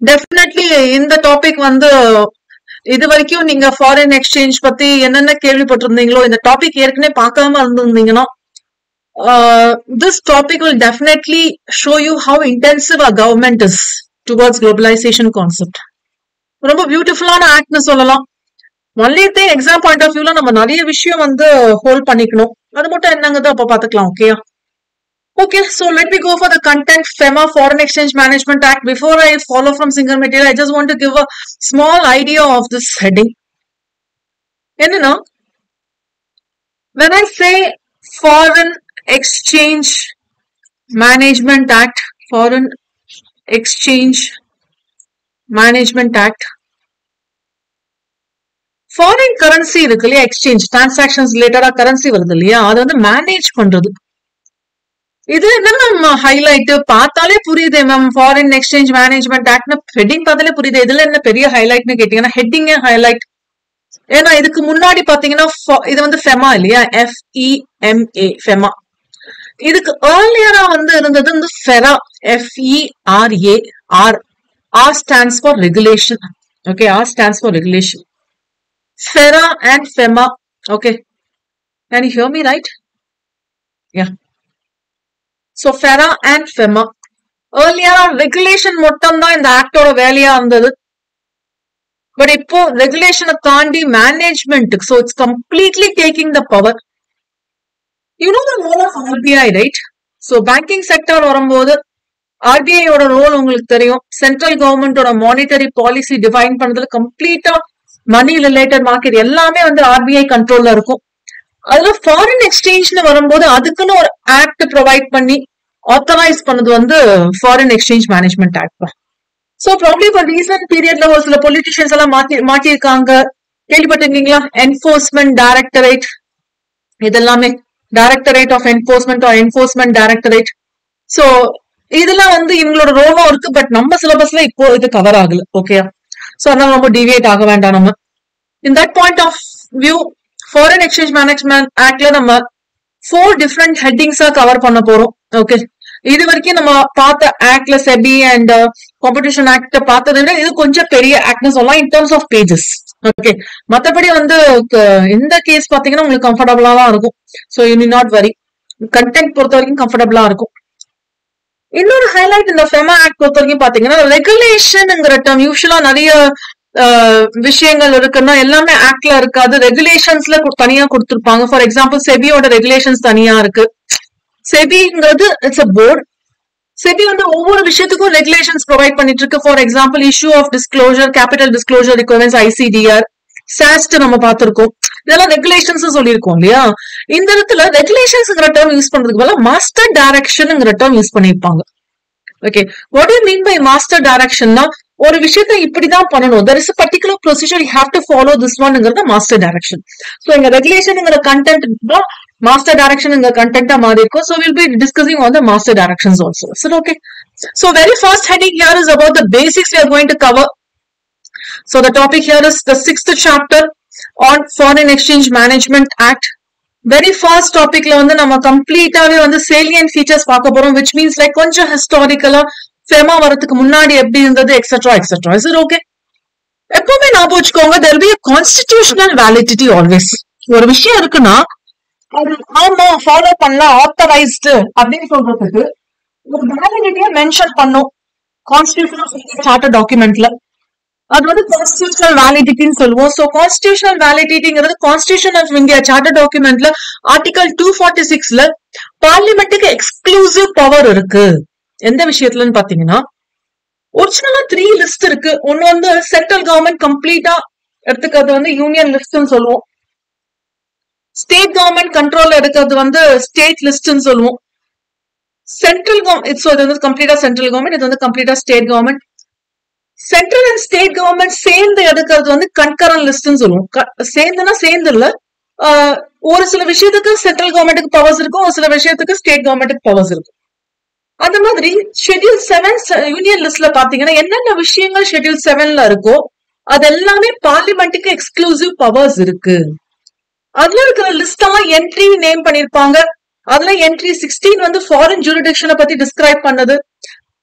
Definitely இந்த topic வந்து இது வரைக்கும் நீங்க ஃபாரின் எக்ஸ்சேஞ்ச் பத்தி என்னென்ன கேள்விப்பட்டிருந்தீங்களோ இந்த டாபிக் ஏற்கனவே பார்க்காம இருந்திருந்தீங்கன்னா this topic will definitely show you how intensive a government is towards globalisation concept ரொம்ப பியூட்டிஃபுல்லான ஆக்ட்னு சொல்லலாம் only thing exam point of வியூல நம்ம நிறைய விஷயம் வந்து ஹோல்ட் பண்ணிக்கணும் அது மட்டும் என்னங்கிறது அப்ப பாத்துக்கலாம் ஓகேயா Okay, so let me go for the content FEMA Foreign Exchange Management Act. Before I follow from single material, I just want to give a small idea of this heading. என்னன்னா when I say Foreign Exchange Management Act, Foreign Exchange Management Act, foreign currency இருக்கு இல்லையா exchange transactions ரிலேட்டடா currency வருது இல்லையா அதை வந்து manage பண்றது இது என்ன மேம் ஹைலைட் பார்த்தாலே புரியுது மேம் ஃபாரின் எக்ஸ்சேஞ்ச் மேனேஜ்மெண்ட் ஆக்ட்னு ஹெட்டிங் பார்த்தாலே புரியுது இதுல என்ன பெரிய ஹைலைட்னு கேட்டீங்கன்னா ஹெட்டிங்கே ஹைலைட் ஏன்னா இதுக்கு முன்னாடி பாத்தீங்கன்னா fo- இது வந்து ஃபெமா இல்லையா எஃப்இஎம்ஏ ஃபெமா இதுக்கு ஏர்லியரா வந்து இருந்தது வந்து FERA FERA R R stands for regulation okay R stands for regulation FERA and FEMA okay can you hear me right yeah so FERA and FEMA ஏர்லியரா ரெகுலேஷன் மட்டும் தான் இந்த ஆக்டோட வேலையா இருந்தது பட் இப்போ ரெகுலேஷனை தாண்டி மேனேஜ்மெண்ட்டுக்கு so it's completely taking the power you know the role of RBI right so banking sector வரும்போது ஆர்பிஐயோட ரோல் உங்களுக்கு தெரியும் சென்ட்ரல் கவர்மெண்டோட மானிட்டரி பாலிசி டிஃபைன் பண்றதுல கம்ப்ளீட்டா மணி ரிலேட்டட் மார்க்கெட் எல்லாமே வந்து ஆர்பிஐ கண்ட்ரோல்ல இருக்கும் அதுல ஃபாரின் எக்ஸ்சேஞ்ச்னு வரும்போது அதுக்குன்னு ஒரு ஆக்ட் ப்ரொவைட் பண்ணி ஆத்தரைஸ் பண்ணது வந்து ஃபாரின் எக்ஸ்சேஞ்ச் மேனேஜ்மெண்ட் ஆக்ட் தான் சோ ப்ராப்ளி இப்போ ரீசன்ட் பீரியட்ல ஒரு சில பொலிட்டிஷியன்ஸ் எல்லாம் மாத்தி மாட்டியிருக்காங்க கேள்விப்பட்டிருக்கீங்களா என்ஃபோர்ஸ்மெண்ட் டைரக்டரேட் இதெல்லாமே directorate of enforcement or enforcement directorate so இதெல்லாம் வந்து இவங்களோட ரோலும் இருக்கு பட் நம்ம சிலபஸ்ல இப்போ இது கவர் ஆகல ஓகேயா சோ அதனால ரொம்ப டிவியேட் ஆக வேண்டாம் நம்ம in that point of view foreign exchange management ஆக்ட்ல நம்ம ஃபோர் டிஃப்ரெண்ட் ஹெட்டிங்ஸா கவர் பண்ண போறோம் ஓகே இது வரைக்கும் நம்ம பார்த்த ஆக்ட்ல செபி அண்ட் காம்படிஷன் ஆக்ட பார்த்ததை விட இது கொஞ்சம் பெரிய ஆக்ட்னு சொல்லலாம் in terms of pages okay மத்தபடி வந்து க- இந்த கேஸ் பாத்தீங்கன்னா உங்களுக்கு கம்ஃபர்டபுளா தான் இருக்கும் so you not worry content பொறுத்த வரைக்கும் கம்ஃபர்டபுளா இருக்கும் இன்னொரு ஹைலைட் இந்த ஃபெமா ஆக்ட் பொறுத்த வரைக்கும் பாத்தீங்கன்னா ரெகுலேஷன்ங்கிற டேர்ம் யூஸ்வலா நிறைய அஹ், விஷயங்கள் இருக்குன்னா எல்லாமே ஆக்ட்ல இருக்காது ரெகுலேஷன்ஸ்ல தனியா கொடுத்திருப்பாங்க ஃபார் எக்ஸாம்பிள் செபியோட ரெகுலேஷன்ஸ் தனியா இருக்கு செபிங்கிறது இட்ஸ் அ போர்டு செபி வந்து ஒவ்வொரு விஷயத்துக்கும் ரெகுலேஷன்ஸ் ப்ரொவைட் பண்ணிட்டு இருக்கு for example issue of disclosure capital disclosure requirements ICDR SAST நம்ம பார்த்திருக்கோம் இதெல்லாம் ரெகுலேஷன்ஸ் சொல்லியிருக்கோம் இல்லையா இந்த இடத்துல ரெகுலேஷன்ஸ்ங்கிற டேர்ம் யூஸ் பண்றதுக்கு பதிலா மாஸ்டர் டைரக்ஷன்ங்கிற டேர்ம் யூஸ் பண்ணியிருப்பாங்க okay what you mean by master டைரக்ஷன்னா ஒரு விஷயத்தை இப்படிதான் பண்ணணும் there is particular procedure you have to follow this ஒன்ங்கிறது மாஸ்டர் டைரக்ஷன் ஸோ எங்க ரெகுலேஷனுங்கிற கண்டென்ட் தான் மாஸ்டர் டைரக்ஷன் கண்டென்ட்டா மாறி இருக்கும் so will be discussing on the master directions also சரி okay so very first heading here is about the basics we are going to cover So the topic here is the sixth chapter on Foreign Exchange Management Act. Very first டாபிக்ல வந்து நம்ம கம்ப்ளீட்டாவே வந்து salient features பார்க்க போறோம் which means like கொஞ்சம் ஹிஸ்டாரிக்கலா FEMA வரதுக்கு முன்னாடி எப்படி இருந்தது எக்ஸெட்ரா எக்ஸெட்ரா இஸ் ஓகே எப்பவுமே ஞாபகம் வச்சுக்கோங்க there be constitutional validity always ஒரு விஷயம் இருக்குன்னா அது ஆமா ஃபாலோ பண்ணலாம் ஆத்தரைஸ்டு அப்படின்னு சொல்றதுக்கு ஒரு வேலிடிட்டியை மென்ஷன் பண்ணும் கான்ஸ்டிடியூஷனல் சார்ட்டர் டாக்குமெண்ட்ல அது வந்து கான்ஸ்டியூஷனல் வேலிடிட்டின்னு சொல்லுவோம் சோ கான்ஸ்டியூஷனல் வேலிடிட்டிங்கிறது கான்ஸ்டியூஷன் ஆஃப் இந்தியா சார்ட்டர் டாக்குமெண்ட்ல ஆர்டிகல் டூ ஃபார்ட்டி சிக்ஸ்ல பார்லிமெண்ட்டுக்கு எக்ஸ்க்ளூசிவ் பவர் இருக்கு எந்த விஷயத்துலன்னு பாத்தீங்கன்னா ஒரிஜினலா த்ரீ லிஸ்ட் இருக்கு ஒன்னு வந்து சென்ட்ரல் கவர்மெண்ட் கம்ப்ளீட்டா எடுத்துக்கிறது வந்து யூனியன் லிஸ்ட்னு சொல்லுவோம் ஸ்டேட் கவர்மெண்ட் கண்ட்ரோல்ல இருக்கிறது வந்து ஸ்டேட் லிஸ்ட்னு சொல்லுவோம் சென்ட்ரல் கவர்மெண்ட் இது வந்து கம்ப்ளீட்டா சென்ட்ரல் கவர்மெண்ட் இது வந்து கம்ப்ளீட்டா state government central and state government சேர்ந்து எடுக்கிறது வந்து கண்கரன் லிஸ்ட்னு சொல்லுவோம் க- சேர்ந்துனா சேர்ந்து இல்ல ஆஹ் ஒரு சில விஷயத்துக்கு சென்ட்ரல் கவர்மெண்ட்டுக்கு பவர்ஸ் இருக்கும் ஒரு சில விஷயத்துக்கு ஸ்டேட் கவர்மெண்ட்டுக்கு பவர்ஸ் இருக்கும் அந்த மாதிரி ஷெட்யூல் செவன் யூனியன் லிஸ்ட்ல பாத்தீங்கன்னா என்னென்ன விஷயங்கள் ஷெட்யூல் செவன்ல இருக்கோ அது எல்லாமே பார்லிமெண்ட்டுக்கு எக்ஸ்க்ளூசிவ் பவர்ஸ் இருக்கு அதுல இருக்கிற லிஸ்ட் எல்லாம் என்ட்ரி நேம் பண்ணிருப்பாங்க அதுல என்ட்ரி சிக்ஸ்டீன் வந்து ஃபாரின் ஜூரிடிக்ஷனை பத்தி டிஸ்கிரைப் பண்ணது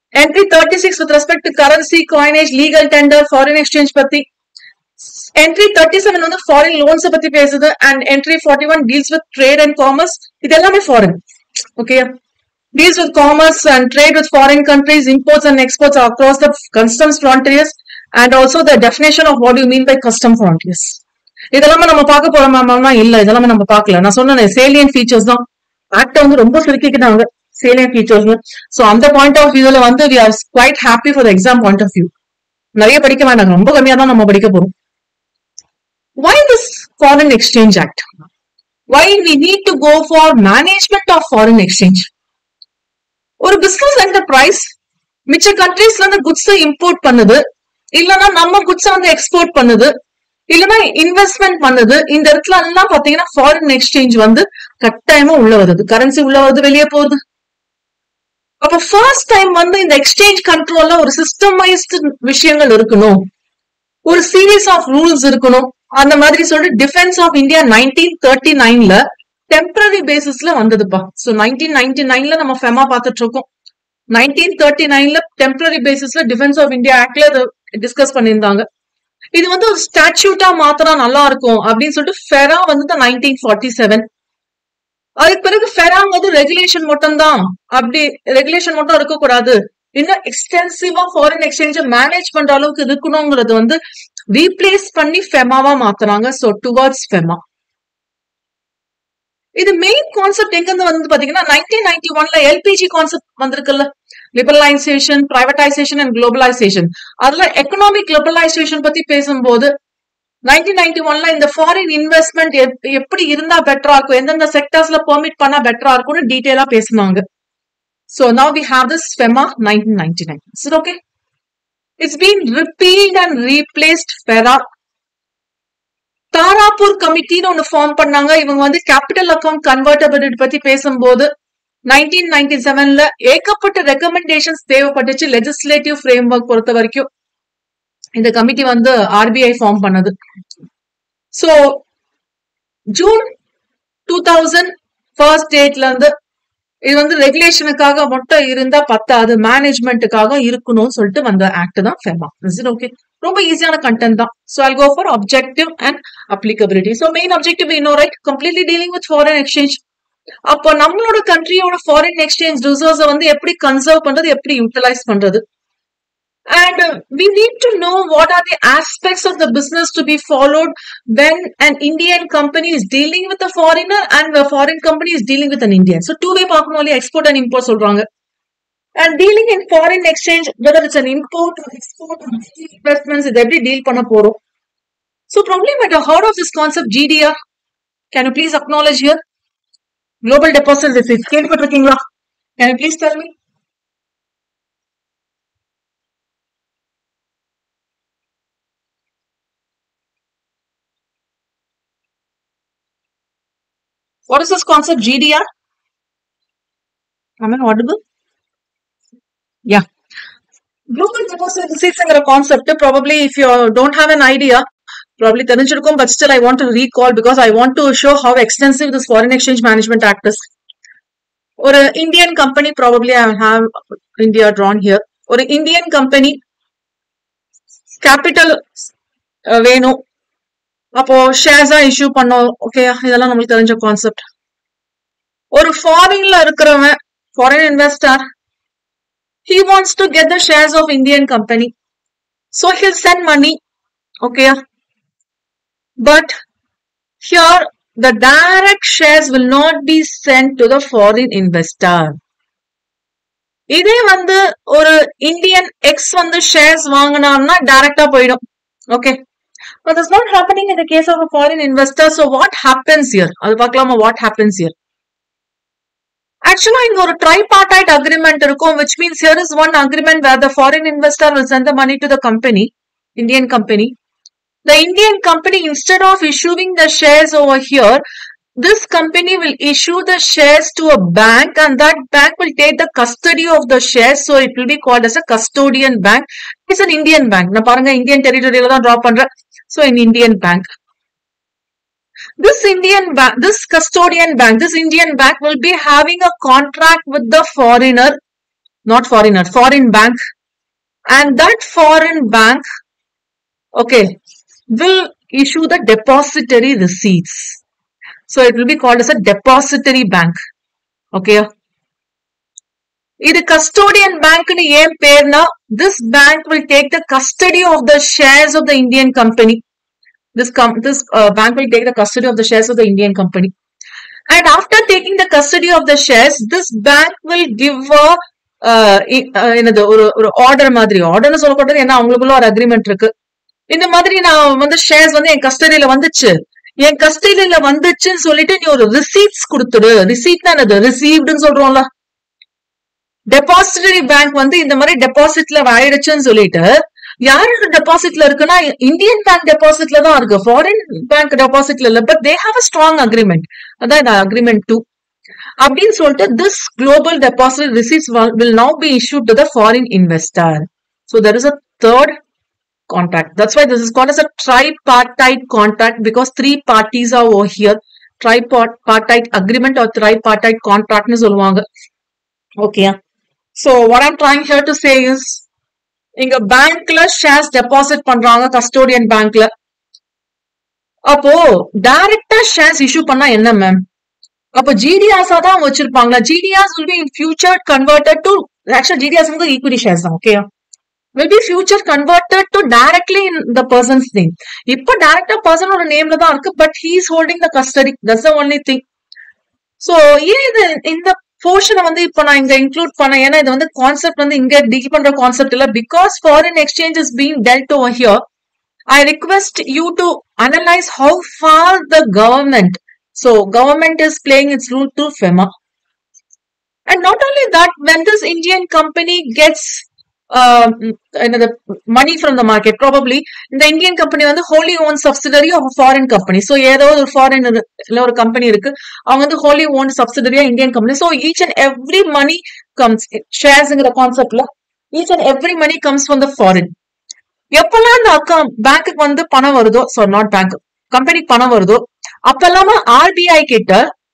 entry 36 with respect to currency coinage legal tender foreign exchange பத்தி entry 37 வந்து foreign loans பத்தி பேசுது and entry 41 deals with trade and commerce இது எல்லாமே foreign okay deals with commerce and trade with foreign countries imports and exports across the customs frontiers and also the definition of what you mean by custom frontiers இதெல்லாமே நம்ம பார்க்க போறோமா இல்ல இதெல்லாமே நம்ம பார்க்கல நான் சொன்னேன் சேலியன் ஃபீச்சர்ஸ் தான் ஆக்ட வந்து ரொம்ப சுருக்கிக்கிட்டாங்க சேலியன் ஃபீச்சர்ஸ் சோ அந்த பாயிண்ட் ஆஃப் வியூல வந்து we are quite happy for exam point of view நிறைய படிக்க வேண்டாம் ரொம்ப கம்மியா தான் நம்ம படிக்க போறோம் why this foreign exchange act why we need to go for management of foreign exchange ஒரு பிசினஸ் என்டர்பிரைஸ் மிச்ச கண்ட்ரீஸ்ல இருந்து குட்ஸ் இம்போர்ட் பண்ணுது இல்லனா நம்ம குட்ஸ் வந்து எக்ஸ்போர்ட் பண்ணுது இல்லனா இன்வெஸ்ட்மெண்ட் பண்ணுது இந்த இடத்துல எல்லாம் பாத்தீங்கன்னா ஃபாரின் எக்ஸ்சேஞ்ச் வந்து கட்டாயமா உள்ள வருது கரன்சி உள்ள வருது வெளியே போகுது அப்ப ஃபர்ஸ்ட் டைம் வந்து இந்த எக்ஸ்சேஞ்ச் கண்ட்ரோல்ல ஒரு சிஸ்டமைஸ்டு விஷயங்கள் இருக்கணும் ஒரு சீரீஸ் ஆஃப் ரூல்ஸ் இருக்கணும் அந்த மாதிரி சொல்லிட்டு defence of India nineteen thirty நைன்ல டெம்பரரி பேசிஸ்ல வந்ததுப்பா சோ நைன்டீன் நைன்டி நைன்ல நம்ம ஃபெமா பார்த்துட்டு இருக்கோம் நைன்டீன் தேர்ட்டி நைன்ல டெம்பரரி பேசிஸ்ல டிஃபென்ஸ் ஆஃப் இந்தியா ஆக்ட்ல டிஸ்கஸ் பண்ணியிருந்தாங்க இது வந்து ஒரு ஸ்டாச்சூட்டா மாத்திரா நல்லா இருக்கும் அப்படின்னு சொல்லிட்டு ஃபெரா வந்து நைன்டீன் ஃபார்ட்டி செவன் அதுக்கு பிறகு ஃபெராங்கிறது ரெகுலேஷன் மட்டும் தான் அப்படி ரெகுலேஷன் மட்டும் இருக்கக்கூடாது இன்னும் எக்ஸ்டென்சிவா ஃபாரின் எக்ஸ்சேஞ்ச மேனேஜ் பண்ற அளவுக்கு இருக்கணுங்கிறது வந்து ரீப்ளேஸ் பண்ணி ஃபெமாவா மாத்துறாங்க சோ டுவர்ட்ஸ் ஃபெமா இது மெயின் கான்செப்ட் எங்க இருந்து வந்து பாத்தீங்கன்னா நைன்டீன் நைன்டி ஒன்ல எல்பிஜி கான்செப்ட் வந்திருக்குல்ல லிபரலைசேஷன் பிரைவேடைசேஷன் அண்ட் குளோபலைசேஷன் அதுல எக்கனாமிக் லிபரலைசேஷன் பத்தி பேசும்போது நைன்டீன் நைன்டி ஒன்ல இந்த ஃபாரின் இன்வெஸ்ட்மெண்ட் எப்படி இருந்தா பெட்டரா இருக்கும் எந்தெந்த செக்டர்ஸ்ல பெர்மிட் பண்ணா பெட்டரா இருக்கும்னு டீடைலா பேசினாங்க So now we have this FEMA 1999. Is it okay? It's been repealed and replaced FERA. Tarapur கமிட்டின்னு ஒன்னு ஃபார்ம் பண்ணாங்க இவங்க வந்து கேபிட்டல் அக்கவுண்ட் கன்வெர்டபிலிட்டி பத்தி பேசும்போது நைன்டீன் நைன்டி செவன்ல ஏகப்பட்ட ரெக்கமெண்டேஷன்ஸ் தேவைப்பட்டுச்சு லெஜிஸ்லேட்டிவ் ஃப்ரேம் ஒர்க் பொறுத்த வரைக்கும் இந்த கமிட்டி வந்து ஆர்பிஐ ஃபார்ம் பண்ணது so June two thousand first டேட்ல இருந்து இது வந்து ரெகுலேஷனுக்காக மட்டும் இருந்தா பத்தாது மேனேஜ்மெண்ட்டுக்காக இருக்கணும்னு சொல்லிட்டு வந்த ஆக்ட் தான் ஃபெமா ஓகே ரொம்ப ஈஸியான கண்டென்ட் தான் so I go for objective and applicability so main objective இன்னோ right completely dealing with foreign exchange அப்போ நம்மளோட கண்ட்ரியோட ஃபாரின் எக்ஸ்சேஞ்ச் ரிசர்வ்ஸை வந்து எப்படி கன்சர்வ் பண்றது எப்படி யூட்டிலைஸ் பண்றது And uh, we need to know what are the aspects of the business to be followed when an Indian company is dealing with a foreigner and a foreign company is dealing with an Indian. So two way பார்க்கணும் export and import சொல்றாங்க. And dealing in foreign exchange, whether it's an import or export or investments, இது எப்படி deal பண்ண போறோம். So probably might have heard of this concept GDR. Can you please acknowledge here? Global deposit receipt. கேள்விப்பட்டிருக்கீங்களா? Can you please tell me? What is this concept GDR? Am I audible? Yeah. Global deposit receipts concept probably if you don't have an idea, probably தெரிஞ்சிருக்கும் but still I want to recall because I want to show how extensive this foreign exchange management act is. ஒரு Indian company probably I have India ட்ரான் here ஒரு Indian company capital வேணும் அப்போ ஷேர்ஸா issue பண்ணோம் okay இதெல்லாம் நம்மளுக்கு தெரிஞ்ச concept ஒரு ஃபாரின்ல இருக்கிறவன் foreign investor he wants to get the shares of Indian company. So he'll send money. Okay. But here the direct shares will not be sent to the foreign investor. இதே வந்து ஒரு Indian X வந்து shares வாங்கினான்னா டைரக்டா போயிடும் okay But that's not happening in the case of a foreign investor. So what happens here? அது பார்க்கலாமா what happens here? Actually, இங்க ஒரு tripartite agreement இருக்கும் which means here is one agreement where the foreign investor will send the money to the company, Indian company. The Indian company instead of issuing the shares over here, this company will issue the shares to a bank and that bank will take the custody of the shares. So it will be called as a custodian bank. It's an Indian bank. நான் பாருங்க Indian டெரிட்டரியில தான் draw பண்றேன் So in Indian bank. This Indian bank, this custodian bank, this Indian bank will be having a contract with the foreigner not foreigner, foreign bank. And that foreign bank, okay, will issue the depository receipts. So it will be called as a depository bank. Okay. இது custodian பேங்க்னு ஏன் பேர்னா this bank will take the custody of the shares of the Indian company this come this bank will take the custody of the shares of the Indian company And after taking the custody of the shares, this bank will give a uh, i- uh, என்னது ஒரு ஒரு order மாதிரி ஆர்டர்னு சொல்லக்கூடாது ஏன்னா அவங்களுக்குள்ள ஒரு agreement இருக்கு இந்த மாதிரி நான் வந்து ஷேர்ஸ் வந்து என் கஸ்டடியில வந்துச்சு என் கஸ்டடியில வந்துச்சுன்னு சொல்லிட்டு நீ ஒரு ரிசீப்ட்ஸ் கொடுத்துடு ரிசீப்ட் என்னது ரிசீவ்டுன்னு சொல்றோம்ல டெபாசிட்டரி பேங்க் வந்து இந்த மாதிரி டெபாசிட்ல ஆயிடுச்சுன்னு சொல்லிட்டு யாரோட டெபாசிட்ல இருக்குன்னா இந்தியன் பேங்க் டெபாசிட்ல தான் இருக்கு ஃபாரின் பேங்க் டெபாசிட்ல இல்ல but they have a strong agreement அதான் இந்த அக்ரிமெண்ட் டூ அப்படின்னு சொல்லிட்டு this global deposit receipts will now be issue to the foreign investor so there is a third contract. That's why this is called as a tripartite contract because three parties are over here. Tripartite agreement or tripartite contract னு சொல்லுவாங்க. Okay. So what I'm trying here to say is இங்க பேங்க்ல shares deposit பண்றாங்க custodian பேங்க்ல அப்போ டைரக்டா shares issue பண்ணா என்ன மேம் அப்போ ஜிடிஆர்ஸா தான் வச்சிருப்பாங்களா ஜிடிஆர்ஸ் will be in future converted to actually GDRs வந்து ஈக்விட்டி ஷேர்ஸ் தான் okay will be future converted to directly in the person's name. இப்போ director person ஒரு நேம்ல தான் இருக்கு but he is holding the custody. That's the only thing. So ஏன் இது இந்த போர்ஷனை வந்து இப்போ நான் இங்க இன்க்ளூட் பண்ண ஏன்னா இது வந்து கான்செப்ட் வந்து இங்க டீல் பண்ற கான்செப்ட் இல்ல because foreign exchange is being dealt over here I request you to analyse how for the government so government is playing its rule to FEMA And not only that, when this Indian company gets uh, another money from the market, probably இந்த Indian company வந்து wholly own subsidiary of foreign company so ஏதோ ஒரு foreign இல்ல ஒரு company இருக்கு அவங்க வந்து wholly own சப்சிடரியா Indian company so each and every money comes ஷேர்ஸ்ங்கிற கான்செப்ட்ல each and every money comes from the foreign எப்பெல்லாம் இந்த அக்கௌண்ட் பேங்க்குக்கு வந்து பணம் வருதோ ஸோ நாட் பேங்க் கம்பெனிக்கு பணம் வருதோ அப்பெல்லாம ஆர்பிஐ கிட்ட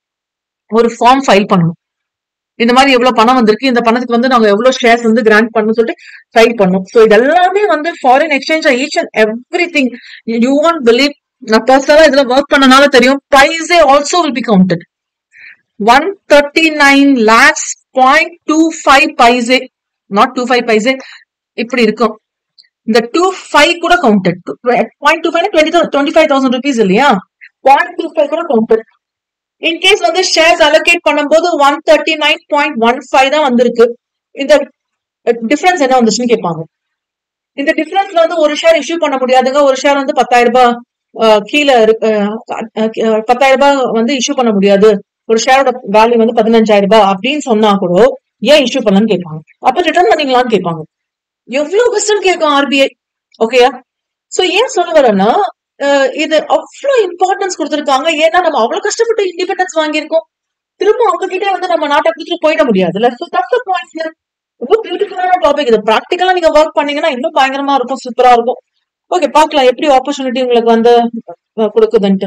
ஒரு ஃபார்ம் ஃபைல் பண்ணணும் இந்த மாதிரி எவ்வளவு பணம் வந்திருக்கு இந்த பணத்துக்கு வந்து நாங்க எவ்வளவு ஷேர்ஸ் வந்து கிராண்ட் பண்ணணும் சொல்லிட்டு ஃபைல் பண்ணும் ஸோ இது எல்லாமே வந்து foreign exchange each and every thing you want believe நான் பர்சனலா இதுல ஒர்க் பண்ணனால தெரியும் ப்ரைஸே also will be counted one thirty nine lakhs point two five paise not two five paise இப்படி இருக்கும் இந்த டூ ஃபைவ் கூட counted point two five twenty twenty five thousand rupees இல்லையா பாயிண்ட் டூ ஃபைவ் கூட கவுண்டட் இன்கேஸ் வந்து ஷேர்ஸ் அலோகேட் பண்ணும்போது one thirty nine point one five தான் வந்திருக்கு இந்த டிஃபரன்ஸ் என்ன வந்துச்சுன்னு கேட்பாங்க இந்த டிஃபரன்ஸ்ல வந்து ஒரு ஷேர் இஷ்யூ பண்ண முடியாதுங்க ஒரு ஷேர் வந்து பத்தாயிரம் ரூபாய் அஹ், கீழே இருக்கு அஹ், அஹ், பத்தாயிரம் ரூபாய் வந்து இஷ்யூ பண்ண முடியாது ஒரு ஷேரோட வேல்யூ வந்து பதினஞ்சாயிரம் ரூபாய் அப்படின்னு சொன்னா கூட ஏன் இஷ்யூ பண்ணலன்னு கேட்பாங்க அப்ப ரிட்டர்ன் பண்ணீங்களான்னு கேட்பாங்க எவ்வளவு கொஸ்டின் கேட்கும் ஆர்பிஐ ஓகேயா சோ ஏன் சொல்ல வரேன்னா அஹ், இது அவ்வளவு இம்பார்ட்டன்ஸ் கொடுத்திருக்காங்க ஏன்னா நம்ம அவ்வளவு கஷ்டப்பட்டு இண்டிபெண்டன்ஸ் வாங்கியிருக்கோம் திரும்ப அவங்க கிட்டே வந்து நம்ம நாட்டை கொடுத்துட்டு போயிட முடியாதுல்ல சோ தட்ஸ் பாயிண்ட் ரொம்ப பியூட்டிஃபுல்லான டாபிக் இது ப்ராக்டிக்கலா நீங்க ஒர்க் பண்ணீங்கன்னா இன்னும் பயங்கரமா இருக்கும் சூப்பரா இருக்கும் ஓகே பார்க்கலாம் எப்படி ஆப்பர்ச்சுனிட்டி உங்களுக்கு வந்து அஹ், கொடுக்குதுன்ட்டு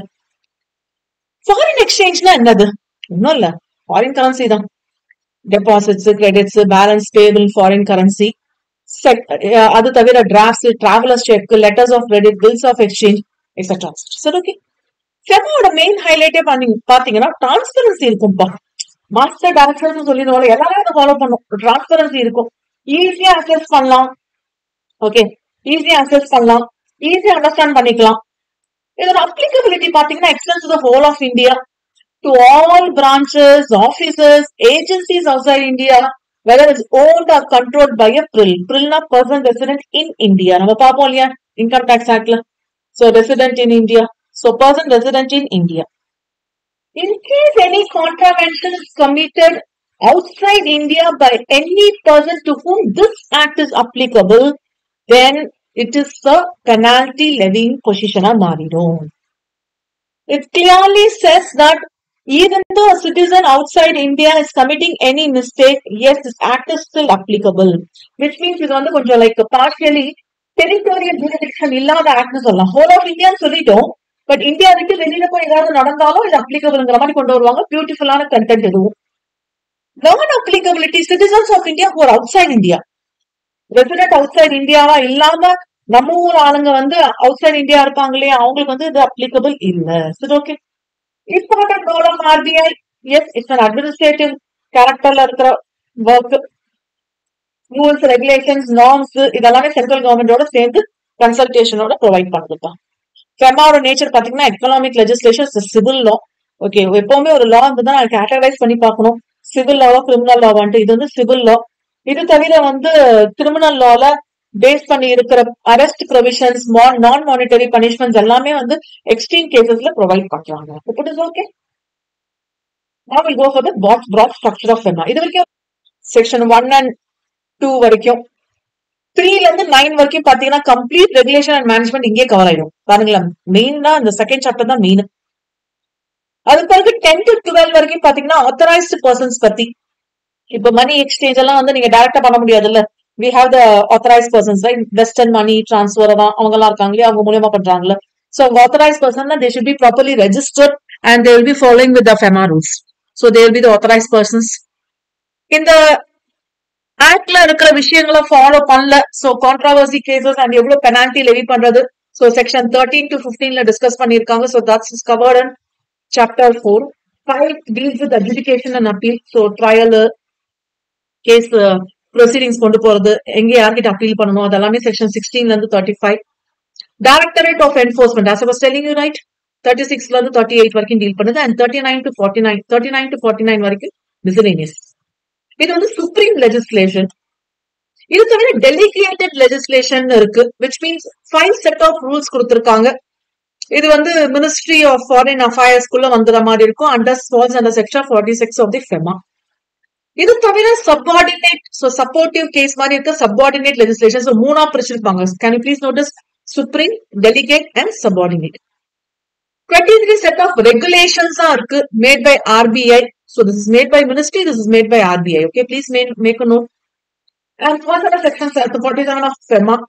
ஃபாரின் எக்ஸ்சேஞ்ச்னா என்னது ஒன்றும் இல்ல ஃபாரின் கரன்சி தான் deposits credits balance payable foreign currency அது தவிர drafts travellers cheque letters of credit bills of exchange etcetera சரி ஓகே செமோட மெயின் ஹைலைட்டே பண்ணி பாத்தீங்கன்னா டிரான்ஸ்பரன்சி இருக்கும்பா மாஸ்டர் டைரக்டர்ஸ் சொல்லிடுவாங்க எல்லாரும் அதை ஃபாலோ பண்ணும் டிரான்ஸ்பரன்சி இருக்கும் ஈஸியா அசஸ் பண்ணலாம் ஓகே ஈஸியா அசஸ் பண்ணலாம் ஈஸியா அண்டர்ஸ்டாண்ட் பண்ணிக்கலாம் இதோட அப்ளிகபிலிட்டி பாத்தீங்கன்னா extends to the whole of India to all branches offices agencies outside India whether it's owned or controlled by a பிரில் பிரில்னா பர்சன் ரெசிடென்ட் இன் இந்தியா நம்ம பார்ப்போம் இல்லையா இன்கம் டேக்ஸ் ஆக்ட்ல so resident in India so person resident in India In case any contravention is committed outside India by any person to whom this act is applicable, then it is a penalty levying position மாறிடும். It clearly says that even though a citizen outside India is committing any mistake, yes, this act is still applicable. Which means இது வந்து கொஞ்சம் like partially territorial jurisdiction இல்லாத ஆக்ட்னு சொல்லலாம் whole of இந்தியான்னு சொல்லிட்டோம் but India விட்டு வெளியில போய் ஏதாவது நடந்தாலும் இது அப்ளிகபிள்ங்கிற மாதிரி கொண்டு வருவாங்க பியூட்டிஃபுல்லான கண்டென்ட் இதுவும் non applicability citizens of India who are outside India resident outside இந்தியாவா இல்லாம நம்ம ஊர் ஆளுங்க வந்து அவுட் சைட் இந்தியா இருப்பாங்க இல்லையா அவங்களுக்கு வந்து இது அப்ளிகபிள் இல்ல சரி okay important role of RBI as it's an administrative கேரக்டர்ல இருக்கிற ஒர்க் ரூல்ஸ் ரெகுலேஷன்ஸ் நார்ம்ஸ் இதெல்லாமே சென்ட்ரல் கவர்மெண்டோட சேர்ந்து கன்சல்டேஷனோட ப்ரொவைட் பண்ணுதுப்பா ஃபெமாவோட நேச்சர் பாத்தீங்கன்னா economic legislation civil law okay எப்பவுமே ஒரு லா வந்து தான் கேட்டகரைஸ் பண்ணி பார்க்கணும் சிவில் லாவா கிரிமினல் லாவான்ட்டு இது வந்து சிவில் லா இது தவிர வந்து கிரிமினல் லால பேஸ் பண்ணி இருக்கிற arrest provisions non monetary punishments எல்லாமே வந்து எக்ஸ்ட்ரீம் கேசஸ்ல ப்ரொவைட் பண்றாங்க it is okay now we'll go for the broad, broad structure of FEMA. இது வரைக்கும் செக்ஷன் ஒன் அண்ட் டூ வரைக்கும் த்ரீல இருந்து நைன் வரைக்கும் பாத்தீங்கன்னா கம்ப்ளீட் ரெகுலேஷன் அண்ட் மேனேஜ்மெண்ட் இங்கே கவர் ஆயிடும் பாருங்களேன் மெயின்னா இந்த செகண்ட் சாப்டர் தான் மெயின் அது பிறகு டென் டு டுவெல் வரைக்கும் பாத்தீங்கன்னா ஆத்தரைஸ்டு பர்சன்ஸ் பத்தி இப்ப மணி எக்ஸ்சேஞ்ச் எல்லாம் வந்து நீங்க டைரக்டா பண்ண முடியாதுல்ல we have the authorise persons right western money transfer தான் அவங்க எல்லாம் இருக்காங்களே அவங்க மூலியமா பண்றாங்கல்ல சோ அவங்க authorise person they should be properly registered and they will be following with the FEMA rules so they will be the authorise persons இந்த ஆக்ட்ல இருக்கிற விஷயங்களை ஃபாலோ பண்ணல சோ கான்ட்ரவர்சி கேசஸ் அண்ட் எவ்வளவு பெனால்டி லெவி பண்றது so section thirteen to பிப்டீன்ல discuss பண்ணிருக்காங்க so that's is covert and chapter four five deals with adjudication and appeal so trial case proceedings கொண்டு போறது எங்க யார்கிட்ட அப்பீல் பண்ணணும் அதெல்லாமே செக்ஷன் சிக்ஸ்டீன்ல இருந்து thirty five directorate of enforcement as was telling you right thirty சிக்ஸ்ல இருந்து தேர்ட்டி எயிட் வரைக்கும் டீல் பண்ணுது and thirty nine to forty nine thirty nine to forty nine வரைக்கும் மிசலேனியஸ் இது வந்து சுப்ரீம் லெஜிஸ்லேஷன் இது தவிர டெலிகேட்டட் லெஜிஸ்லேஷன் இருக்கு which means five set of rules கொடுத்திருக்காங்க இது வந்து மினிஸ்ட்ரி ஆஃப் ஃபாரின் அஃபேர்ஸ்க்குள்ள வந்துற மாதிரி இருக்கும் under falls under section forty six of the FEMA இது தவிர சப்பார்டினேட் ஸோ சப்போர்ட்டிவ் கேஸ் மாதிரி இருக்க சப்பார்டினேட் லெஜிஸ்லேஷன் ஸோ மூணா பிரிச்சிருப்பாங்க can you please notice supreme delegate and subordinate twenty three set of regulations இருக்கு made by RBI so this is made by ministry this is made by RBI okay please make a note and first section forty seven of FEMA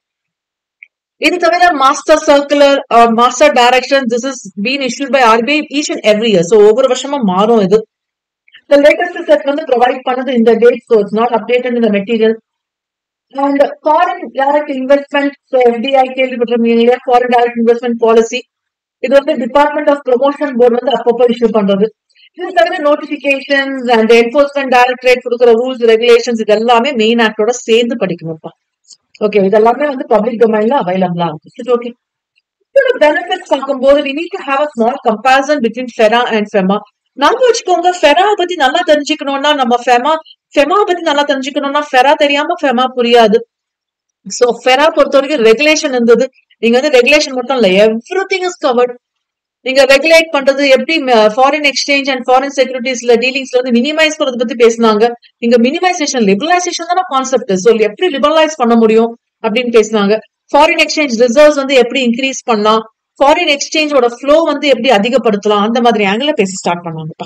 இது தவிர master circular master direction this is been issued by RBI each and every year so ஒவ்வொரு வருஷமா மாறும் இது The latest set வந்து provide பண்ணது இந்த date so it's not updated in the material and foreign direct investment so FDI கேள்விப்பட்டிருக்கீங்க foreign direct investment policy இது வந்து டிபார்ட்மெண்ட் ஆஃப் ப்ரொமோஷன் போர்டு வந்து அப்பப்போ இஷ்யூ பண்றது இது தவிர நோட்டிபிகேஷன்ஸ் அண்ட் என்போர்ஸ்மெண்ட் டைரக்டரேட் கொடுக்குற ரூல்ஸ் ரெகுலேஷன்ஸ் இது எல்லாமே மெயின் ஆக்டோட சேர்ந்து படிக்கணும்ப்பா ஓகே இதெல்லாமே வந்து பப்ளிக் டொமைன்ல அவைலபிளா இருக்கு ஓகே இதோட பெனிஃபிட்ஸ் பார்க்கும்போது we need to have a small comparison between FERA and FEMA நாம வச்சுக்கோங்க ஃபெரா பத்தி நல்லா தெரிஞ்சுக்கணும்னா நம்ம ஃபெமா ஃபெமா பத்தி நல்லா தெரிஞ்சுக்கணும்னா ஃபெரா தெரியாம ஃபெமா புரியாது சோ ஃபெரா பொறுத்த வரைக்கும் ரெகுலேஷன் இருந்தது நீங்க வந்து ரெகுலேஷன் மட்டும் இல்ல எவ்ரி திங் இஸ் கவர்ட் நீங்க ரெகுலேட் பண்றது எப்படி ஃபாரின் எக்ஸ்சேஞ்ச் அண்ட் ஃபாரின் செக்யூரிட்டிஸ்ல டீலிங்ஸ்ல வந்து மினிமைஸ் பண்றது பத்தி பேசினாங்க நீங்க மினிமைசேஷன் லிபரலைசேஷன் தானே கான்செப்ட் ஸோ எப்படி லிபரலைஸ் பண்ண முடியும் அப்படின்னு பேசினாங்க ஃபாரின் எக்ஸ்சேஞ்ச் ரிசர்வ்ஸ் வந்து எப்படி இன்க்ரீஸ் பண்ணலாம் ஃபாரின் எக்ஸ்சேஞ்சோட ஃப்ளோ வந்து எப்படி அதிகப்படுத்தலாம் அந்த மாதிரி ஆங்கிள் பேச ஸ்டார்ட் பண்ணாங்கப்பா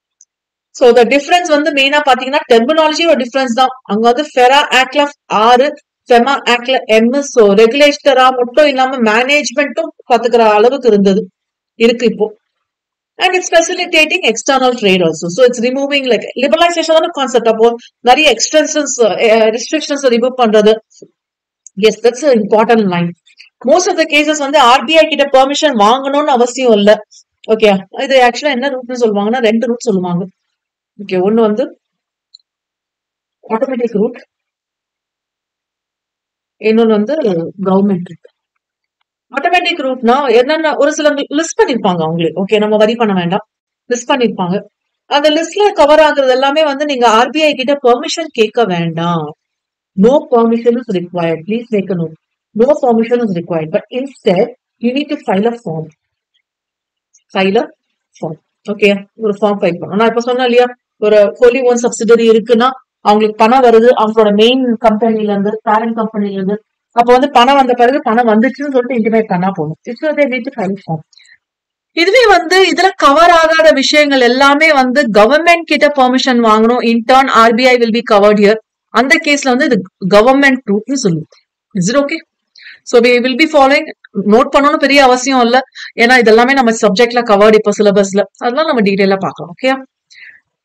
சோ த டிஃபரன்ஸ் வந்து மெயினா பாத்தீங்கன்னா டெர்மினாலஜியோட டிஃபரன்ஸ் தான் அங்க வந்து ஃபெரா ஆக்ட்ல ஆறு ஃபெமா ஆக்ட்ல எம் சோ ரெகுலேட்டரா மட்டும் இல்லாம மேனேஜ்மெண்ட்டும் பாத்துக்கிற அளவுக்கு இருந்தது இருக்கு இப்போ and it's facilitating external trade also so it's removing like liberalisation concept அப்போ நிறைய எக்ஸ்டென்ஷன்ஸ் ரெஸ்ட்ரிக்ஷன்ஸ் ரிமூவ் பண்றது yes that's important line most of the cases வந்து ஆர்பிஐ கிட்ட பெர்மிஷன் வாங்கணும்னு அவசியம் இல்ல ஓகே இது ஆக்சுவலா என்ன ரூட்னு சொல்லுவாங்கன்னா ரெண்டு ரூட் சொல்லுவாங்க ஓகே ஒன்னு வந்து ஆட்டோமேட்டிக் ரூட் இன்னொன்னு வந்து கவர்மெண்ட் ரூட் ஆட்டோமேட்டிக் ரூட்னா என்னென்ன ஒரு சில லிஸ்ட் பண்ணிருப்பாங்க அவங்களே ஓகே நம்ம வரி பண்ண வேண்டாம் லிஸ்ட் பண்ணிருப்பாங்க அந்த லிஸ்ட்ல கவர் ஆகுறது எல்லாமே வந்து நீங்க ஆர்பிஐ கிட்ட பெர்மிஷன் கேட்க வேண்டாம் no permission is required please make a note no permission is required but instead you need to file a form file a form okay ஒரு ஃபார்ம் ஃபைல் பண்ணணும் நான் இப்ப சொன்னேன் இல்லையா ஒரு ஹோலி ஒன் சப்சிடரி இருக்குன்னா அவங்களுக்கு பணம் வருது அவங்களோட மெயின் கம்பெனில இருந்து பேரண்ட் கம்பெனில இருந்து அப்ப வந்து பணம் வந்த பிறகு பணம் வந்துச்சுன்னு சொல்லிட்டு இன்டிமேட் பண்ணா போதும் it's they need to file form இதுவே வந்து இதுல கவர் ஆகாத விஷயங்கள் எல்லாமே வந்து கவர்மெண்ட் கிட்ட பெர்மிஷன் வாங்கணும் in turn RBI will be covered here அந்த கேஸ்ல வந்து இது கவர்மெண்ட் ரூட்னு சொல்லுவோம் is it okay so we will be following note பண்ணணும்னு பெரிய அவசியம் இல்ல ஏன்னா இதெல்லாமே நம்ம சப்ஜெக்ட்ல கவர்டு இப்போ சிலபஸ்ல அதெல்லாம் நம்ம டீடைலா பார்க்கலாம் okay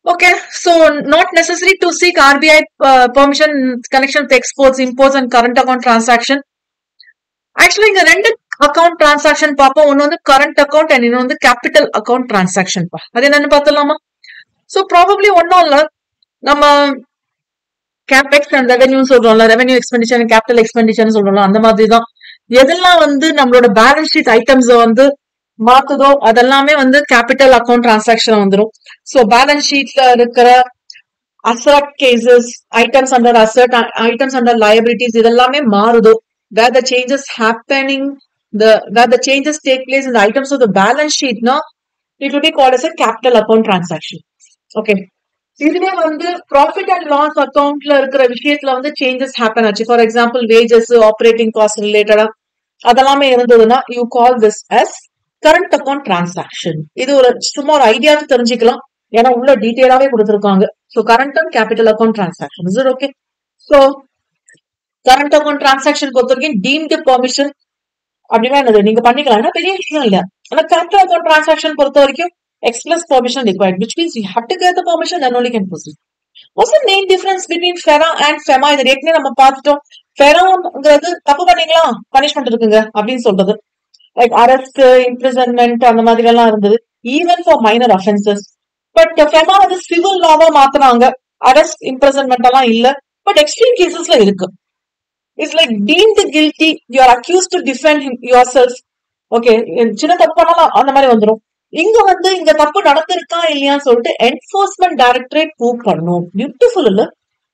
Okay, so not necessary to seek RBI uh, permission in connection with exports, imports, and current account transaction. ஆக்சுவலா இங்க ரெண்டு அக்கவுண்ட் டிரான்சாக்ஷன் பார்ப்போம் ஒன்னு வந்து கரண்ட் அக்கவுண்ட் அண்ட் இன்னொன்று வந்து கேபிட்டல் அக்கவுண்ட் டிரான்சாக்ஷன் பா அது என்னன்னு பார்த்தலாமா ஸோ ப்ராபப்ளி ஒன்றும் இல்லை நம்ம கேபெக்ஸ் அண்ட் ரெவென்யூ சொல்றோம்ல ரெவென்யூ எக்ஸ்பெண்டிச்சர் கேபிட்டல் எக்ஸ்பெண்டிச்சர்னு சொல்றோம்ல அந்த மாதிரி தான் எதெல்லாம் வந்து நம்மளோட பேலன்ஸ் ஷீட் ஐட்டம்ஸ் வந்து மாத்துதோ அதெல்லாமே வந்து கேபிட்டல் அக்கவுண்ட் டிரான்சாக்ஷன் வந்துடும் ஸோ பேலன்ஸ் ஷீட்ல இருக்கிற asset cases items under asset items under liabilities இதெல்லாமே மாறுதோ where the changes happening the where the changes take place in the items of the balance sheet now it will be called as a capital account transaction okay இதுவே வந்து profit and loss அக்கவுண்ட்ல இருக்கிற விஷயத்துல வந்து changes happen ஆச்சு for example wages operating cost ரிலேட்டடா அதெல்லாமே இருந்ததுன்னா you call this as current account transaction இது ஒரு சும்மா ஒரு ஐடியாவுக்கு தெரிஞ்சுக்கலாம் ஏன்னா உள்ள டீட்டெயிலாவே கொடுத்துருக்காங்க so current and capital account transaction is okay so current account transaction பொறுத்த வரைக்கும் டீம்டு பெர்மிஷன் அப்படின்னா என்னது நீங்க பண்ணிக்கலாம் பெரிய விஷயம் இல்ல ஆனா கேபிட்டல் அக்கவுண்ட் டிரான்சாக்ஷன் பொறுத்த வரைக்கும் express permission required which means you have to get the permission then only can proceed what's the main difference between FERA and FEMA இது ஏற்கனவே நம்ம பார்த்துட்டோம் ஃபெராங்கிறது தப்பு பண்ணீங்களா பனிஷ்மெண்ட் இருக்குங்க அப்படின்னு சொல்றது லைக் அரெஸ்ட் இம்ப்ரிசன்மெண்ட் அந்த மாதிரி எல்லாம் இருந்தது even for minor offences but FEMA வந்து சிவில் லாவா மாத்துனாங்க அரெஸ்ட் இம்ப்ரிசன்மெண்ட் எல்லாம் இல்ல பட் எக்ஸ்ட்ரீம் கேசஸ்ல இருக்கு it's like deemed guilty you are accuse to defend yourself okay சின்ன தப்பு பண்ணாலும் அந்த மாதிரி வந்துடும் இங்க வந்து இங்க தப்பு நடந்திருக்கா இல்லையான்னு சொல்லிட்டு என்போர்ஸ்மெண்ட் டைரக்டரேட் ப்ரூவ் பண்ணும் பியூட்டிஃபுல் இல்ல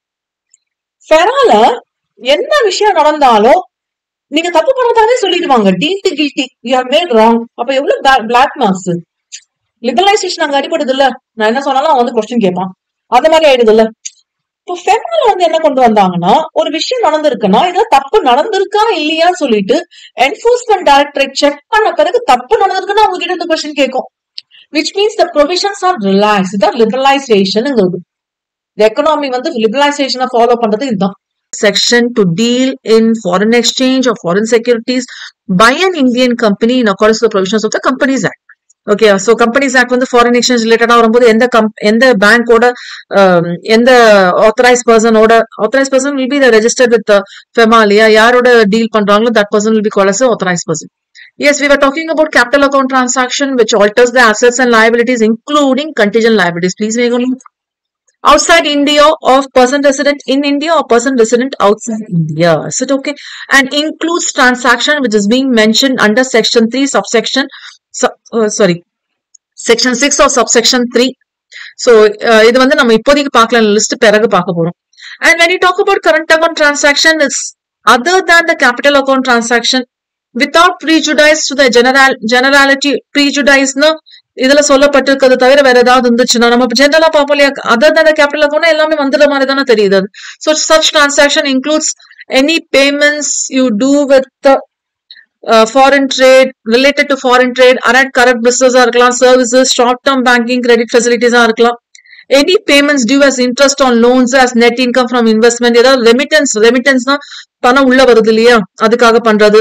ஃபெரால என்ன விஷயம் நடந்தாலும் நீங்க தப்பு பண்ணதானே சொல்லிடுவாங்க deemed guilty you have made wrong அப்ப எவ்வளவு பிளாக் மார்க்ஸ் லிபரலைசேஷன் அங்க அடிபடுது இல்ல நான் என்ன சொன்னாலும் அவன் வந்து கொஸ்டின் கேட்பான் அந்த மாதிரி ஆயிடுது இல்ல இப்போ ஃபெமால வந்து என்ன கொண்டு வந்தாங்கன்னா ஒரு விஷயம் நடந்திருக்குன்னா இதுல தப்பு நடந்திருக்கா இல்லையான்னு சொல்லிட்டு என்போர்ஸ்மெண்ட் டைரக்டரேட் செக் பண்ண பிறகு தப்பு நடந்திருக்குன்னா அவங்க கிட்ட இந்த கொஸ்டின் கேட்கும் which means the provisions are relax இதான் லிபரலைசேஷனுங்கிறது இந்த எக்கனாமி வந்து லிபரலைசேஷனை ஃபாலோ பண்றது இதுதான் section to deal in foreign exchange or foreign securities by an Indian company in accordance to the provisions of the Companies Act. Okay so companies act வந்து foreign exchange ரிலேட்டடா வரும்போது எந்த கம் எந்த பேங்கோட எந்த ஆத்தரைஸ் பர்சனோட authorise person will be registered with FEMA இல்லையா யாரோட டீல் பண்றாங்களோ that person will be call as authorise person Yes, we were talking about capital account transaction which alters the assets and liabilities, including contingent liabilities. Please make a note. Outside India of person resident in India or person resident outside India. Is it okay? And includes transaction which is being mentioned under section 3 subsection su- uh, sorry section 6 of subsection 3 so uh, இது வந்து நம்ம இப்போதைக்கு பார்க்கலாம் list பிறகு பார்க்க போறோம் and when you talk about current account transaction it's other than the capital account transaction without prejudice to the general generality prejudice னா இதுல சொல்லப்பட்டிருக்கிறது தவிர வேற ஏதாவது இருந்துச்சுன்னா நம்ம ஜெனரலா பார்ப்போம் இல்லையா அதர் தன் கேபிட்டல் அக்கௌண்ட் எல்லாமே வந்துடுற மாதிரி தானே தெரியுது அது so such transaction includes any payments you do with foreign trade related to foreign trade அரட் கரண்ட் பிசினஸா இருக்கலாம் services short term banking credit ஃபெசிலிட்டிஸா இருக்கலாம் any payments due as interest on loans as net income from investment ஏதாவது remittance ரெமிட்டன்ஸ்னா பணம் உள்ள வருது இல்லையா அதுக்காக பண்றது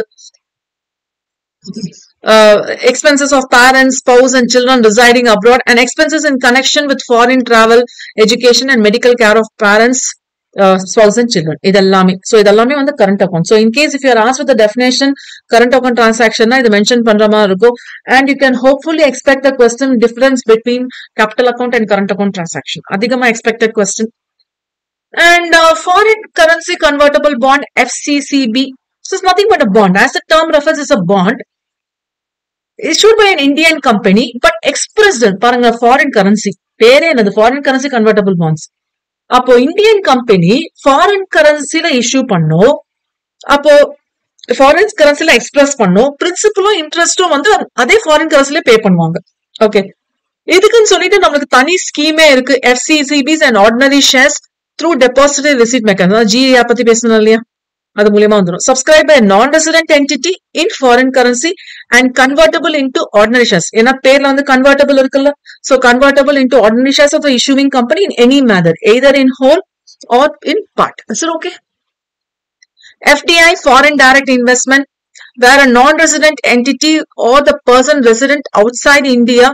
uh, expenses of parents, spouse, and children residing abroad, and expenses in connection with foreign travel, education, and medical care of parents, uh, spouse, and children. இதெல்லாமே so இதெல்லாமே வந்து current account so in case if your as with definition current account டிரான்சாக்ஷன்னா இது mention பண்ற மாதிரி இருக்கும் and you can hopefully expect the question difference between capital account and current account transaction அதிகமா expected question and foreign currency convertible bond FCCB So it's nothing but a bond. As the term refers, it's a bond issued by an Indian company, but expressed in பாருங்க foreign currency பேரே என்னது foreign currency convertible bonds அப்போ Indian company foreign கரன்சில issue பண்ணும் அப்போ foreign கரன்சில express பண்ணும் பிரின்சிபலும் இன்ட்ரெஸ்டும் வந்து அதே ஃபாரின் கரன்சில பே பண்ணுவாங்க ஓகே இதுக்குன்னு சொல்லிட்டு நம்மளுக்கு தனி ஸ்கீமே இருக்கு FCCBs and ordinary shares through depositary receipt mechanism GA பத்தி பேசணும் இல்லையா அது மூலியமா வந்துடும் subscribe by non resident entity in foreign currency and convertible into ordinary shares ஏன்னா பேர்ல வந்து கன்வெர்டபிள் இருக்குல்ல so convertible into ordinary shares of issuing company in any manner either in whole or in part sir okay FDI, foreign direct investment, where a non-resident entity or the person resident outside India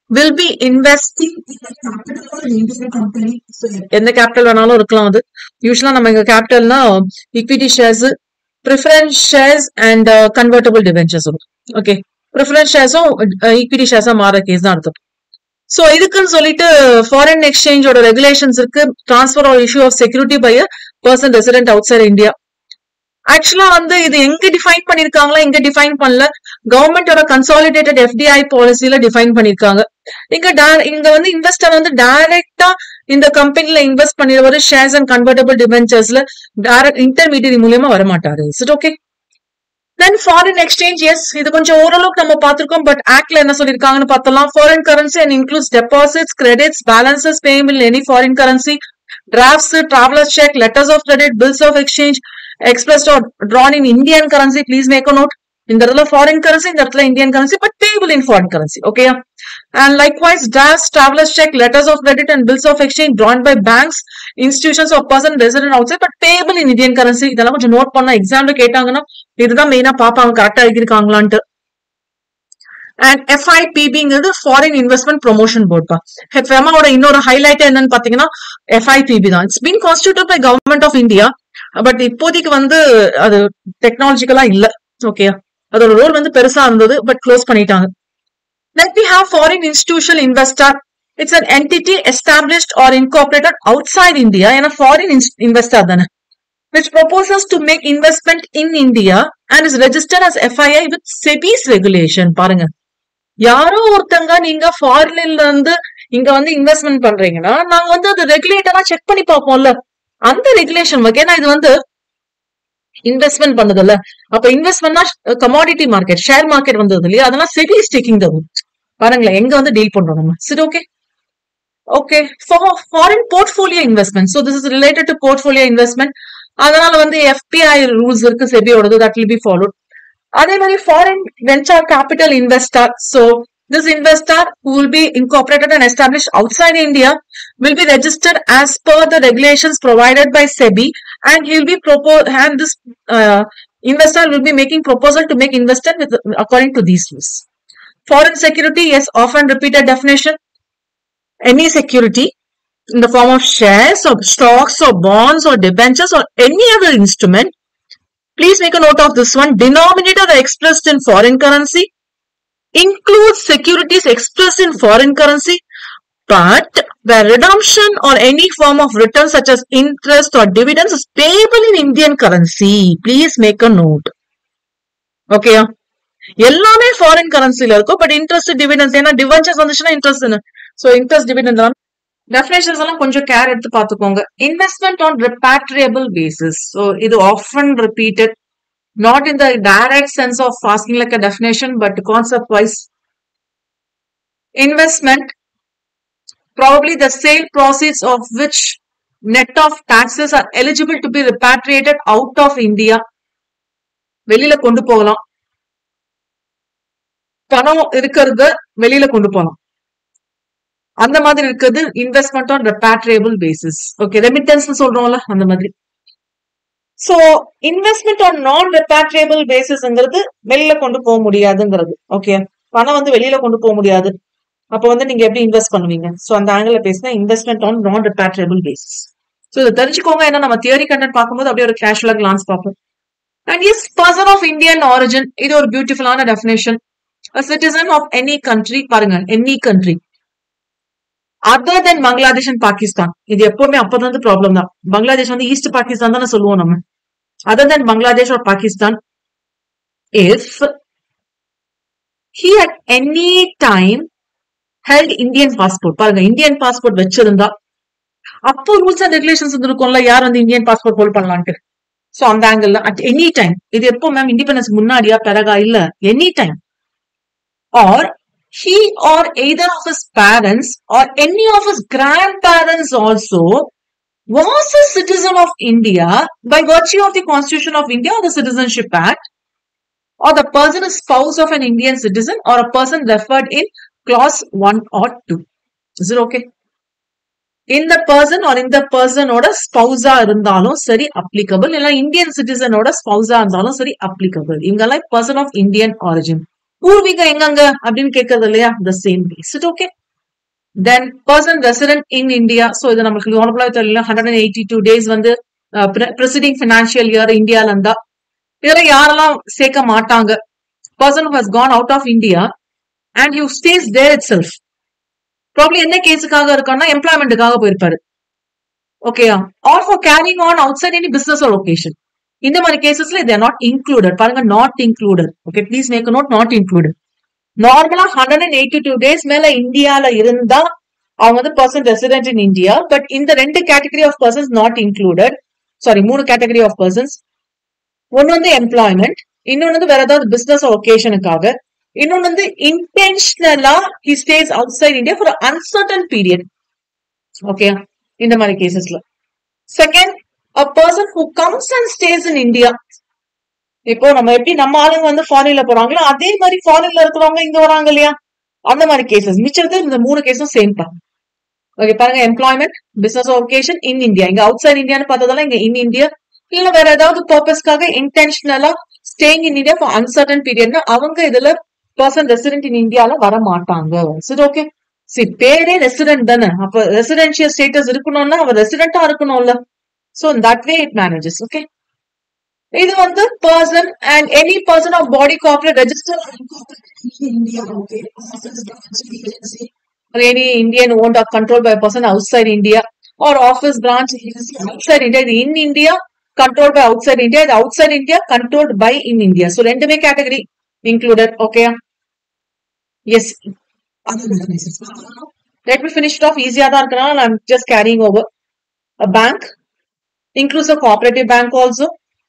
will be investing in the capital of an Indian company. So, எந்த capital வேணாலும் இருக்கலாம் அது யூஸ்வலா நம்ம இங்க கேபிட்டல்னா equity shares preference shares and convertible debentures வரும் okay preference ஷேர்ஸும் ஈக்விட்டி ஷேர்ஸா மாற கேஸ் தான் அடுத்தது சோ இதுக்குன்னு சொல்லிட்டு ஃபாரின் எக்ஸ்சேஞ்சோட ரெகுலேஷன்ஸ் இருக்கு transfer or issue of security by person resident outside India ஆக்சுவலா வந்து இது எங்க டிஃபைன் பண்ணிருக்காங்களா எங்க டிஃபைன் பண்ணல கவர்மெண்டோட கன்சாலிடேட்டட் எஃப்டிஐ பாலிசில டிஃபைன் பண்ணிருக்காங்க இங்க da- இங்க வந்து இன்வெஸ்டர் வந்து டைரக்டா இந்த கம்பெனில இன்வெஸ்ட் பண்ணிடுவாரு ஷேர்ஸ் அண்ட் கன்வெர்டபிள் டிபென்ச்சர்ஸ்ல டைரக்ட் இன்டர்மீடியட் மூலியமா வர மாட்டாரு it okay then foreign exchange yes இது கொஞ்சம் ஓரளவுக்கு நம்ம பார்த்திருக்கோம் பட் ஆக்ட்ல என்ன சொல்லிருக்காங்கன்னு பார்த்தலாம் foreign currency and includes deposits credits balances payable any foreign currency drafts travellers cheque letters of credit bills of exchange expressed or drawn in Indian currency please make a note இந்த இடத்துல foreign currency இந்த இடத்துல Indian currency but payable in foreign currency okay and likewise drafts travellers cheque letters of credit and bills of exchange drawn by banks institutions of person resident outside but payable in Indian currency இதெல்லாம் கொஞ்சம் note பண்ணா எக்ஸாம்ல கேட்டாங்கன்னா இதுதான் மெயினா பாப்பாங்க கரெக்டா எழுதிருக்காங்களான்ட்டு அண்ட் எஃப்ஐபிபிங்கிறது ஃபாரின் இன்வெஸ்ட்மெண்ட் ப்ரொமோஷன் போர்ட் பா ஃபெமாவோட இன்னொரு ஹைலைட் என்னன்னு பாத்தீங்கன்னா எஃப்ஐபிபி தான் it's been constituted by government of India but இப்போதைக்கு வந்து அது டெக்னாலஜிக்கலா இல்ல ஓகே அதோட ரோல் வந்து பெருசா இருந்தது பட் க்ளோஸ் பண்ணிட்டாங்க Then we have foreign institutional investor. It's an entity established or incorporated outside India and a foreign ins- investor தானே which proposes to make investment in India and is registered as FII with SEBI's regulation. பாருங்க யாரோ ஒருத்தங்க நீங்க ஃபாரின்ல இருந்து இங்க வந்து investment பண்றீங்கன்னா நாங்க வந்து அது ரெகுலேட்டரா செக் பண்ணி பார்ப்போம்ல அந்த ரெகுலேஷன் ஏன்னா இது வந்து இன்வெஸ்ட்மெண்ட் பண்ணுதுல்ல அப்ப இன்வெஸ்ட்மெண்ட்னா கமாடிட்டி மார்க்கெட் ஷேர் மார்க்கெட் வந்தது இல்லையா அதெல்லாம் செபி ஸ்டேக்கிங் தரும் பாருங்களேன் எங்க வந்து டீல் பண்றோம் நம்ம சரி okay okay foreign portfolio investment so this is related to portfolio investment அதனால வந்து எஃபிஐ ரூல்ஸ் இருக்கு செபியோடது தட் வில் பி ஃபாலோட் அதே மாதிரி foreign venture capital investor so this investor who will be incorporated and established outside India will be registered as per the regulations provided by SEBI and he will be propose and this uh, investor will be making proposal to make investment with according to these rules. Foreign security, yes, often repeated definition. Any security in the form of shares or stocks or bonds or debentures or any other instrument. Please make a note of this one. Denominated or expressed in foreign currency includes securities expressed in foreign currency, but where redemption or any form of return such as interest or dividends is payable in Indian currency. Please make a note. Okay. எல்லாமே foreign கரன்சில இருக்கும் but interest dividends ஏன்னா debentures வந்துச்சுன்னா interest so interest dividends எல்லாம் definitions எல்லாம் கொஞ்சம் care எடுத்து பாத்துக்கோங்க investment on repatriable basis so இது often repeated not in the direct sense of asking like a definition, but concept wise. Investment, probably the sale proceeds of which net of taxes are eligible to be repatriated out of India. வெளியில கொண்டு போகலாம் பணம் இருக்கிறத வெளியில கொண்டு போகலாம் அந்த மாதிரி இருக்கிறது investment on repatriable basis okay remittance சொல்றோம்ல அந்த மாதிரி சோ இன்வெஸ்ட்மெண்ட் ஆன் நான் ரெப்பாட்ரியபிள் பேசிஸ்ங்கிறது வெளியில கொண்டு போக முடியாதுங்கிறது ஓகே பணம் வந்து வெளியில கொண்டு போக முடியாது அப்போ வந்து நீங்க எப்படி இன்வெஸ்ட் பண்ணுவீங்க சோ அந்த ஆங்கிள் பேசினா இன்வெஸ்ட்மெண்ட் ஆன் நான் ரெப்பாட்ரியபிள் பேசிஸ் சோ இதை தெரிஞ்சுக்கோங்க ஏன்னா நம்ம தியரி கண்டென்ட் பார்க்கும்போது அப்படியே ஒரு கேஷுவலா கிளான்ஸ் பார்ப்போம் and as person of Indian origin இது ஒரு பியூட்டிஃபுல்லான definition citizen of any country பாருங்க any country other than Bangladesh and Pakistan இது எப்பவுமே அப்பதான் வந்து ப்ராப்ளம் தான் பங்களாதேஷ் வந்து ஈஸ்ட் பாகிஸ்தான் தானே சொல்லுவோம் நம்ம other than Bangladesh or Pakistan if he at any time held Indian passport பாருங்க இந்தியன் பாஸ்போர்ட் வச்சிருந்தா அப்போ ரூல்ஸ் அண்ட் ரெகுலேஷன்ஸ் இருக்கும்ல யார் வந்து இந்தியன் பாஸ்போர்ட் ஹோல்ட் பண்ணலான்ட்டு சோ அந்த ஆங்கிள் அட் எனி டைம் இது எப்போ மேம் இண்டிபெண்டன்ஸ் முன்னாடியா பிறகா இல்ல any time or he or either of his parents or any of his grandparents also was a citizen of India by virtue of the Constitution of India or the Citizenship Act, or the person is spouse of an Indian citizen or a person referred in clause 1 or 2. Is it okay? இந்த person or இந்த பர்சனோட ஸ்பௌஸா இருந்தாலும் சரி applicable இல்ல Indian சிட்டிசனோட ஸ்பௌஸா இருந்தாலும் சரி applicable இவங்கெல்லாம் person of Indian origin பூர்வீகம் எங்கங்க அப்படின்னு கேட்கறது இல்லையா the same base it okay then person resident in India so இது நம்மளுக்கு கவனப்படா தெரியல hundred and eighty two days வந்து ப்ரெசிடிங் ஃபினான்ஷியல் இயர் இந்தியால இருந்தா இதுல யாரெல்லாம் சேர்க்க மாட்டாங்க person who has gone out of India and you stays there itself problem என்ன கேஸுக்காக இருக்கான்னா எம்ப்ளாய்மெண்ட்டுக்காக போயிருப்பாரு ஓகேயா or for carrying on outside any business location இந்த மாதிரி கேசஸ்ல தேர் நாட் இன்க்ளூடட் பாருங்க not included okay please make note not included நார்மலா hundred and eighty two days மேல இந்தியால இருந்தா அவங்க வந்து person resident in India but இந்த ரெண்டு category of persons not included sorry மூணு கேட்டகரி ஆஃப் பர்சன்ஸ் ஒன்னு வந்து எம்ப்ளாய்மெண்ட் இன்னொன்னு வந்து வேற ஏதாவது பிசினஸ் ஒகேஷனுக்காக இன்னொன்னு வந்து இன்டென்ஷனலா he stays outside India for uncertain period okay இந்த மாதிரி கேசஸ்ல second a person who comes and stays in India இப்போ நம்ம எப்படி நம்ம ஆளுங்க வந்து ஃபாரின்ல போறாங்களோ அதே மாதிரி ஃபாரின்ல இருக்கிறவங்க இங்க வராங்க இல்லையா அந்த மாதிரி கேசஸ் மிச்சது இந்த மூணு கேஸும் சேம் தான் ஓகே பாருங்க employment business vocation in India இங்க அவுட் சைட் இந்தியான்னு பார்த்ததால இங்க இன் இந்தியா இல்ல வேற ஏதாவது பர்பஸ்க்காக இன்டென்ஷனலா staying in India for uncertain பீரியட்னா அவங்க இதுல பர்சன் ரெசிடென்ட் இன் இந்தியால வர மாட்டாங்க சரி ஓகே சரி பேரே ரெசிடென்ட் தானே அப்ப ரெசிடென்சியல் ஸ்டேட்டஸ் இருக்கணும்னா அவர் ரெசிடென்டா இருக்கணும்ல so that way it manages okay இது வந்து person and any person of body corporate register India okay any Indian owned or controlled by a person outside India or office branch outside India. இது in India, controlled by outside India. இது outside India, controlled by in India. So ரெண்டுமே category included. Okay. Yes. Let me finish it off. Easy தான் இருக்கனால I'm just carrying over. A bank includes a cooperative bank also.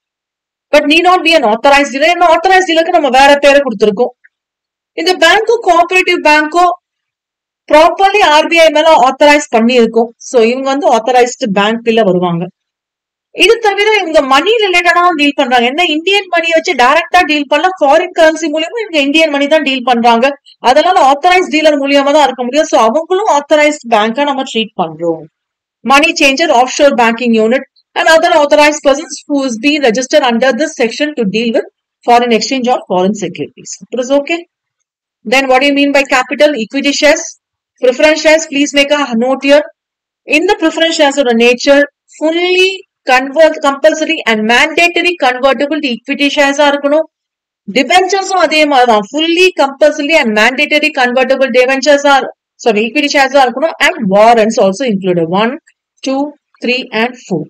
But need not be an authorized dealer. என்ன authorized dealerக்கு நம்ம வேற பேரை கொடுத்திருக்கோம். இந்த பேங்க்கும் கோஆபரேட்டிவ் பேங்க்கும் ப்ராப்பர்லி ஆர்பிஐ மேல ஆத்தரைஸ் பண்ணி இருக்கும் சோ இவங்க வந்து ஆத்தரைஸ்டு பேங்க்ல வருவாங்க இது தவிர இவங்க மணி ரிலேட்டடா டீல் பண்றாங்க என்ன இந்தியன் மணி வச்சு டைரக்டா டீல் பண்ணல ஃபாரின் கரன்சி மூலியமா இவங்க இந்தியன் மணி தான் டீல் பண்றாங்க அதனால ஆத்தரைஸ் டீலர் மூலியமா தான் இருக்க முடியும் சோ அவங்களும் ஆத்தரைஸ்ட் பேங்கா நம்ம ட்ரீட் பண்றோம் money changer offshore banking unit and other authorised persons who is been register under this section to deal with foreign exchange or foreign securities it is okay Then what do you mean by capital? Equity shares, preference shares, please make a note here. In the preference shares of the nature, fully convert compulsory and mandatory convertible to equity shares are இருக்கணும் டிபென்ச்சர்ஸும் அதே மாதிரி தான் fully compulsory and mandatory convertible debentures or sorry equity shares இருக்கணும் and warrants also included one two three and four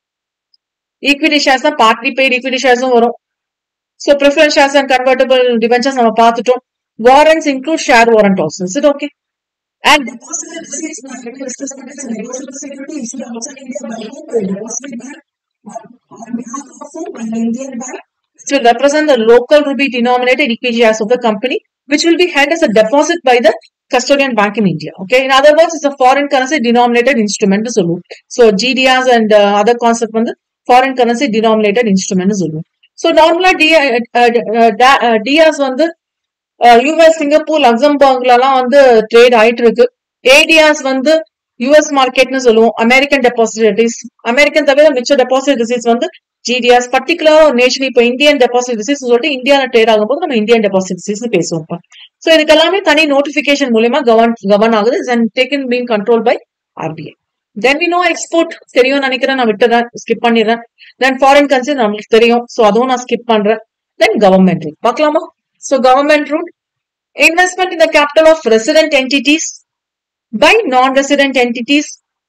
equity shares தான் partly paid equity ஷேர்ஸும் வரும் so preference shares and convertible debentures நம்ம பார்த்துட்டோம் warrants include share warrant also. Is it okay? And deposit receipts market discuss and negotiable security issued outside India by a deposit bank on behalf of an Indian bank which will represent the local rupee denominated equity shares of the company which will be held as a deposit by the custodian bank in India. Okay. In other words, it's a foreign currency denominated instrument to Zulu. So GDRs and uh, other concept வந்து foreign currency denominated instrument Zulu. So normally D, uh, uh, uh, DRs வந்து US Singapore லக்சம்பர்க்ல எல்லாம் வந்து trade ஆயிட்டு இருக்கு ATRs வந்து US மார்க்கெட்னு சொல்லுவோம் American depositories American தவிர மிச்ச டெபாசிட் ரிசீட்ஸ் வந்து ஜிடிஆர்ஸ் பர்டிகுலர் நேஷன் இப்போ இந்தியன் டெபாசிட் ரிசீட்ஸ் சொல்லிட்டு இந்தியால ட்ரேட் ஆகும்போது நம்ம இந்தியன் டெபாசிட் ரிசீட்ஸ் பேசுவோம் ஸோ இதுக்கு எல்லாமே தனி நோட்டிபிகேஷன் மூலியமா கவர்ன் கவர்ன் ஆகுது and taken being control by RBI then we know export தெரியும் நினைக்கிறேன் நான் விட்டுறேன் ஸ்கிப் பண்ணிடுறேன் தென் ஃபாரின் கன்சி நம்மளுக்கு தெரியும் ஸோ அதுவும் நான் ஸ்கிப் பண்றேன் தென் கவர்மெண்ட் ரூட் பார்க்கலாமா so government route investment in the capital of resident entities by non-resident entities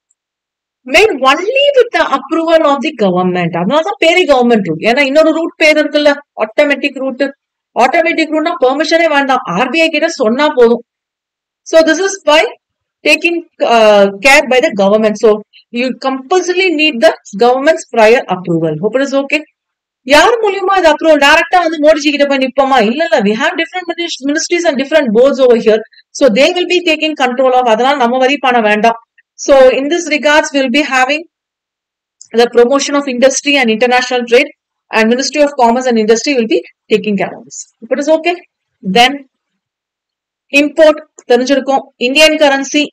made only with the approval of the government. அதனாலதான் பேரு கவர்மெண்ட் ரூட் ஏன்னா இன்னொரு ரூட் பேர் இருக்குல்ல ஆட்டோமேட்டிக் ரூட் ஆட்டோமேட்டிக் ரூட்னா பெர்மிஷனே வேண்டாம் ஆர்பிஐ கிட்ட சொன்னா போதும் so this is by taking care by the government so you compulsory need the government's prior approval hope it is okay யார் மூலியமா இது அப்ரூவல் டைரக்டா வந்து மோடிஜி கிட்ட போய் நிப்போமா இல்ல இல்ல we have different ministries and different boards over here so they will be taking control of அதனால நம்ம வரி பண்ண வேண்டாம் so in this regards will be having the promotion of industry and international trade and ministry of commerce and industry will be taking care of this it is okay then import தெரிஞ்சிருக்கும் Indian currency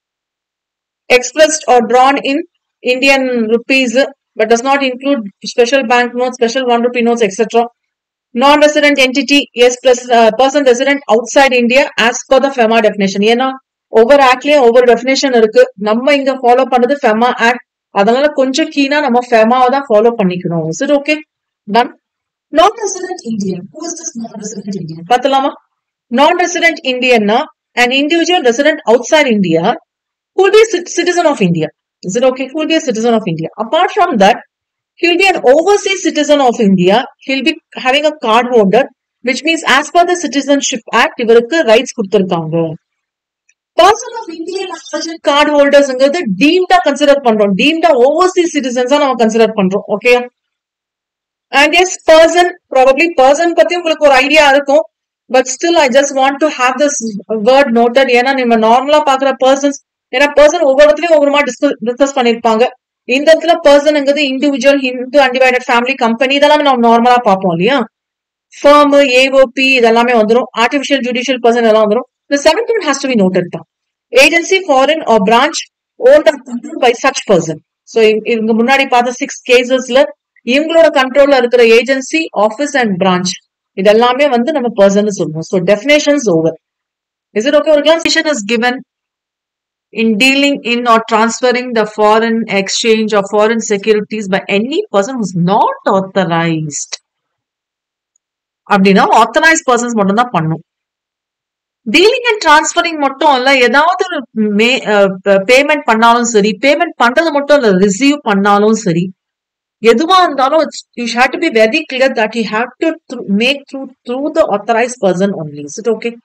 expressed or drawn in Indian rupees but does not include special bank notes, special one rupee notes, etc. non-resident entity yes plus uh, person resident outside India as per the FEMA definition ஏன்னா ஒவ்வொரு ஆக்ட்லயும் ஒவ்வொரு definition இருக்கு நம்ம இங்க follow பண்ணது FEMA act அதனால கொஞ்சம் கீனா நம்ம FEMAவை தான் ஃபாலோ பண்ணிக்கணும் is it okay then non resident Indian who is this non resident Indian பார்த்தலாமா நான் ரெசிடென்ட் இந்தியன்னா an individual resident outside India who will be a cit- citizen of India. Is it okay? Who will be a citizen of India? Apart from that, he will be an overseas citizen of India. He'll be having a card holder, which means as per the Citizenship Act, இவருக்கு rights கொடுத்திருக்காங்க person of Indian origin card ஹோல்டர்ஸ்ங்கிறது டீம்டா consider பண்றோம் டீம்டா overseas சிட்டிசன்ஸா நம்ம consider பண்றோம் okay and as person probably person பத்தி உங்களுக்கு ஒரு ஐடியா இருக்கும் but still I just want to have this word noted ஏன்னா நம்ம நார்மலா பாக்குற பர்சன்ஸ் ஏன்னா பர்சன் ஒவ்வொரு இடத்துலயும் ஒவ்வொரு மாதிரி டிஸ்கஸ் பண்ணிருப்பாங்க இந்த இடத்துல பர்சன்ங்கிறது individual Hindu undivided family company இதெல்லாம் நம்ம நார்மலா பார்ப்போம் இல்லையா ஃபர்ம் ஏஓபி இதெல்லாமே வந்துடும் ஆர்டிபிஷியல் ஜுடிஷியல் பர்சன் எல்லாம் வந்துடும் இந்த seventh one has to be noted தான் agency foreign or branch owned by such person so இவங்க முன்னாடி பார்த்த சிக்ஸ் கேசஸ்ல இவங்களோட கண்ட்ரோல்ல இருக்கிற ஏஜென்சி ஆஃபீஸ் அண்ட் பிரான்ச் இதெல்லாமே வந்து நம்ம பர்சன் சொல்லுவோம் so definitions over is it okay ஒரு clause is given in dealing in or transferring the foreign exchange or foreign securities by any person who's not authorized அப்படின்னா authorise persons மட்டும் தான் பண்ணும் dealing and transferring மட்டும் இல்ல ஏதாவது ஒரு payment பண்ணாலும் சரி பேமெண்ட் பண்றது மட்டும் இல்ல ரிசீவ் பண்ணாலும் சரி எதுவா இருந்தாலும் you have to be very clear that you have to make through through the authorise person only is it okay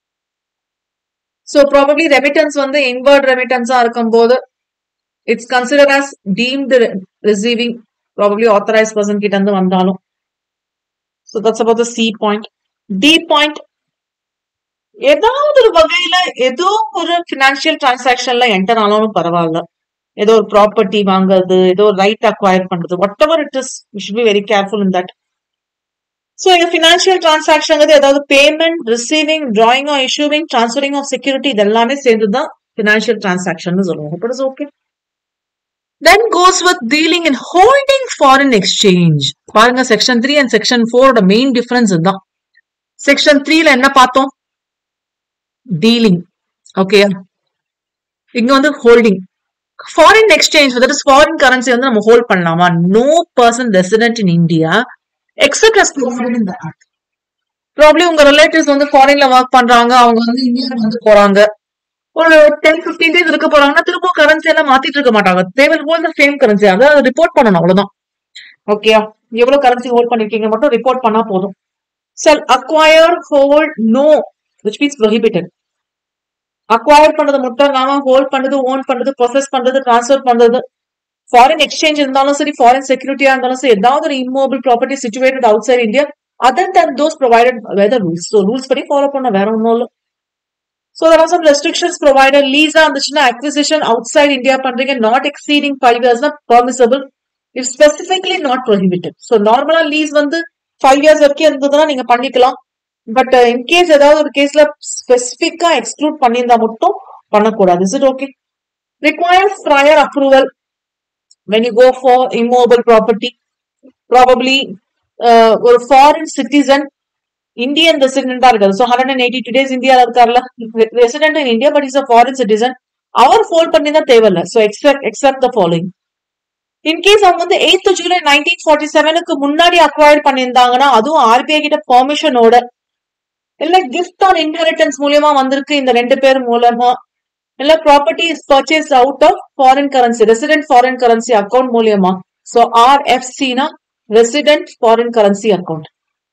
so probably remittance வந்து இன்வர்ட் ரெமிட்டன்ஸா இருக்கும்போது it's consider as deemed receiving probably authorise person கிட்ட இருந்து வந்தாலும் so that's about the C point D point ஏதாவது ஒரு வகையில ஏதோ ஒரு பினான்சியல் டிரான்சாக்ஷன்ல என்டர் ஆனாலும் பரவாயில்ல ஏதோ ஒரு ப்ராப்பர்ட்டி வாங்குறது ஏதோ ஒரு ரைட் அக்வயர் பண்றது whatever it is you should be very careful in that so இங்க ஃபினான்ஷியல் டிரான்சாக்ஷன் ஏதாவது payment receiving drawing or issuing transferring of security இதெல்லாமே சேர்ந்து தான் ஃபினான்ஷியல் டிரான்சாக்ஷன் சொல்லுவோம் it is okay then goes with dealing in holding foreign exchange பாருங்க section three and section ஃபோரோட main difference இதுதான் section த்ரீல என்ன பார்த்தோம் டீலிங் ஓகே இங்க வந்து holding foreign exchange that is foreign currency வந்து நம்ம ஹோல்ட் பண்ணலாமா no person resident in India except as provided in the act probably உங்க ரிலேட்டிவ்ஸ் வந்து ஃபாரின்ல ஒர்க் பண்றாங்க அவங்க வந்து இந்தியா வந்து போறாங்க ஒரு டென் பிப்டீன் டேஸ் இருக்க போறாங்கன்னா திரும்ப கரன்சி எல்லாம் மாத்திட்டு இருக்க மாட்டாங்க தேவை ஹோல்ட் சேம் கரன்சி அதாவது ரிப்போர்ட் பண்ணணும் அவ்வளவுதான் ஓகே எவ்வளவு கரன்சி ஹோல்ட் பண்ணிருக்கீங்க மட்டும் ரிப்போர்ட் பண்ணா போதும் sir acquire hold no which means prohibited acquire பண்றது மட்டும் இல்லாம ஹோல்ட் பண்றது ஓன் பண்றது ப்ரொசஸ் பண்றது டிரான்ஸ்ஃபர் பண்றது ஃபாரின் எக்ஸ்சேஞ்ச் இருந்தாலும் சரி ஃபாரின் செக்யூரிட்டியா இருந்தாலும் சரி ஏதாவது ஒரு immobile property situated outside India other than those provided whether rules so rules படி ஃபாலோ பண்ண வேற ஒன்றும் இல்லை so there are some restrictions provided லீஸா இருந்துச்சுன்னா அக்விசிஷன் அவுட் சைட் இந்தியா பண்றீங்க நாட் எக்ஸீடிங் ஃபைவ் இயர்ஸ் தான் permissible it specifically not prohibited so நார்மலா லீஸ் வந்து ஃபைவ் இயர்ஸ் வரைக்கும் இருந்ததுன்னா நீங்க பண்ணிக்கலாம் பட் இன்கேஸ் ஏதாவது ஒரு கேஸ்ல ஸ்பெசிபிக்கா எக்ஸ்க்ளூட் பண்ணியிருந்தா மட்டும் பண்ணக்கூடாது is it okay requires prior approval when you go for immobile property probably uh, ஒரு ஃபாரின் சிட்டிசன் இந்தியன் ரெசிடென்டா இருக்காரு so hundred and eighty two days இந்தியாவில் இருக்காருல்ல resident in India but is a foreign citizen அவர் follow பண்ணி தான் தேவையில்ல so except except the following in case அவங்க வந்து எயித் ஜூலை நைன்டீன் ஃபார்ட்டி செவனுக்கு முன்னாடி அக்வயர் பண்ணியிருந்தாங்கன்னா அதுவும் ஆர்பிஐ கிட்ட பெர்மிஷனோட இல்ல கிஃப்ட் ஆன் இன்ஹெரிட்டன்ஸ் மூலியமா வந்திருக்கு இந்த ரெண்டு பேர் மூலமா இல்ல property is purchase out of foreign currency resident foreign currency account மூலியமா சோ ஆர்எஃப்சினா resident foreign currency account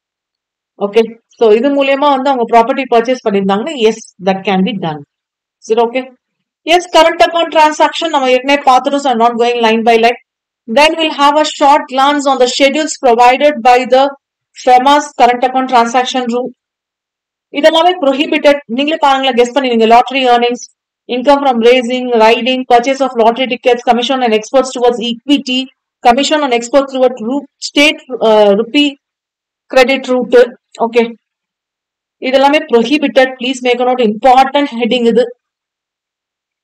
okay so இது மூலியமா வந்து அவங்க ப்ராப்பர்ட்டி பர்ச்சேஸ் பண்ணியிருந்தாங்கன்னா yes that can be done சரி okay yes current account transaction நம்ம ஏற்கனவே பார்த்துட்டோம் sir not going line by line then will have a short glance on the schedules provided by the FEMA's current account transaction rule இதெல்லாமே prohibited நீங்களே பாருங்களேன் guess பண்ணிருங்க lottery earnings income from raising, riding, purchase of lottery tickets, commission on exports towards equity, commission on exports towards route, state uh, rupee credit route. Okay. இதெல்லாமே prohibited. Please make a note. Important heading இது.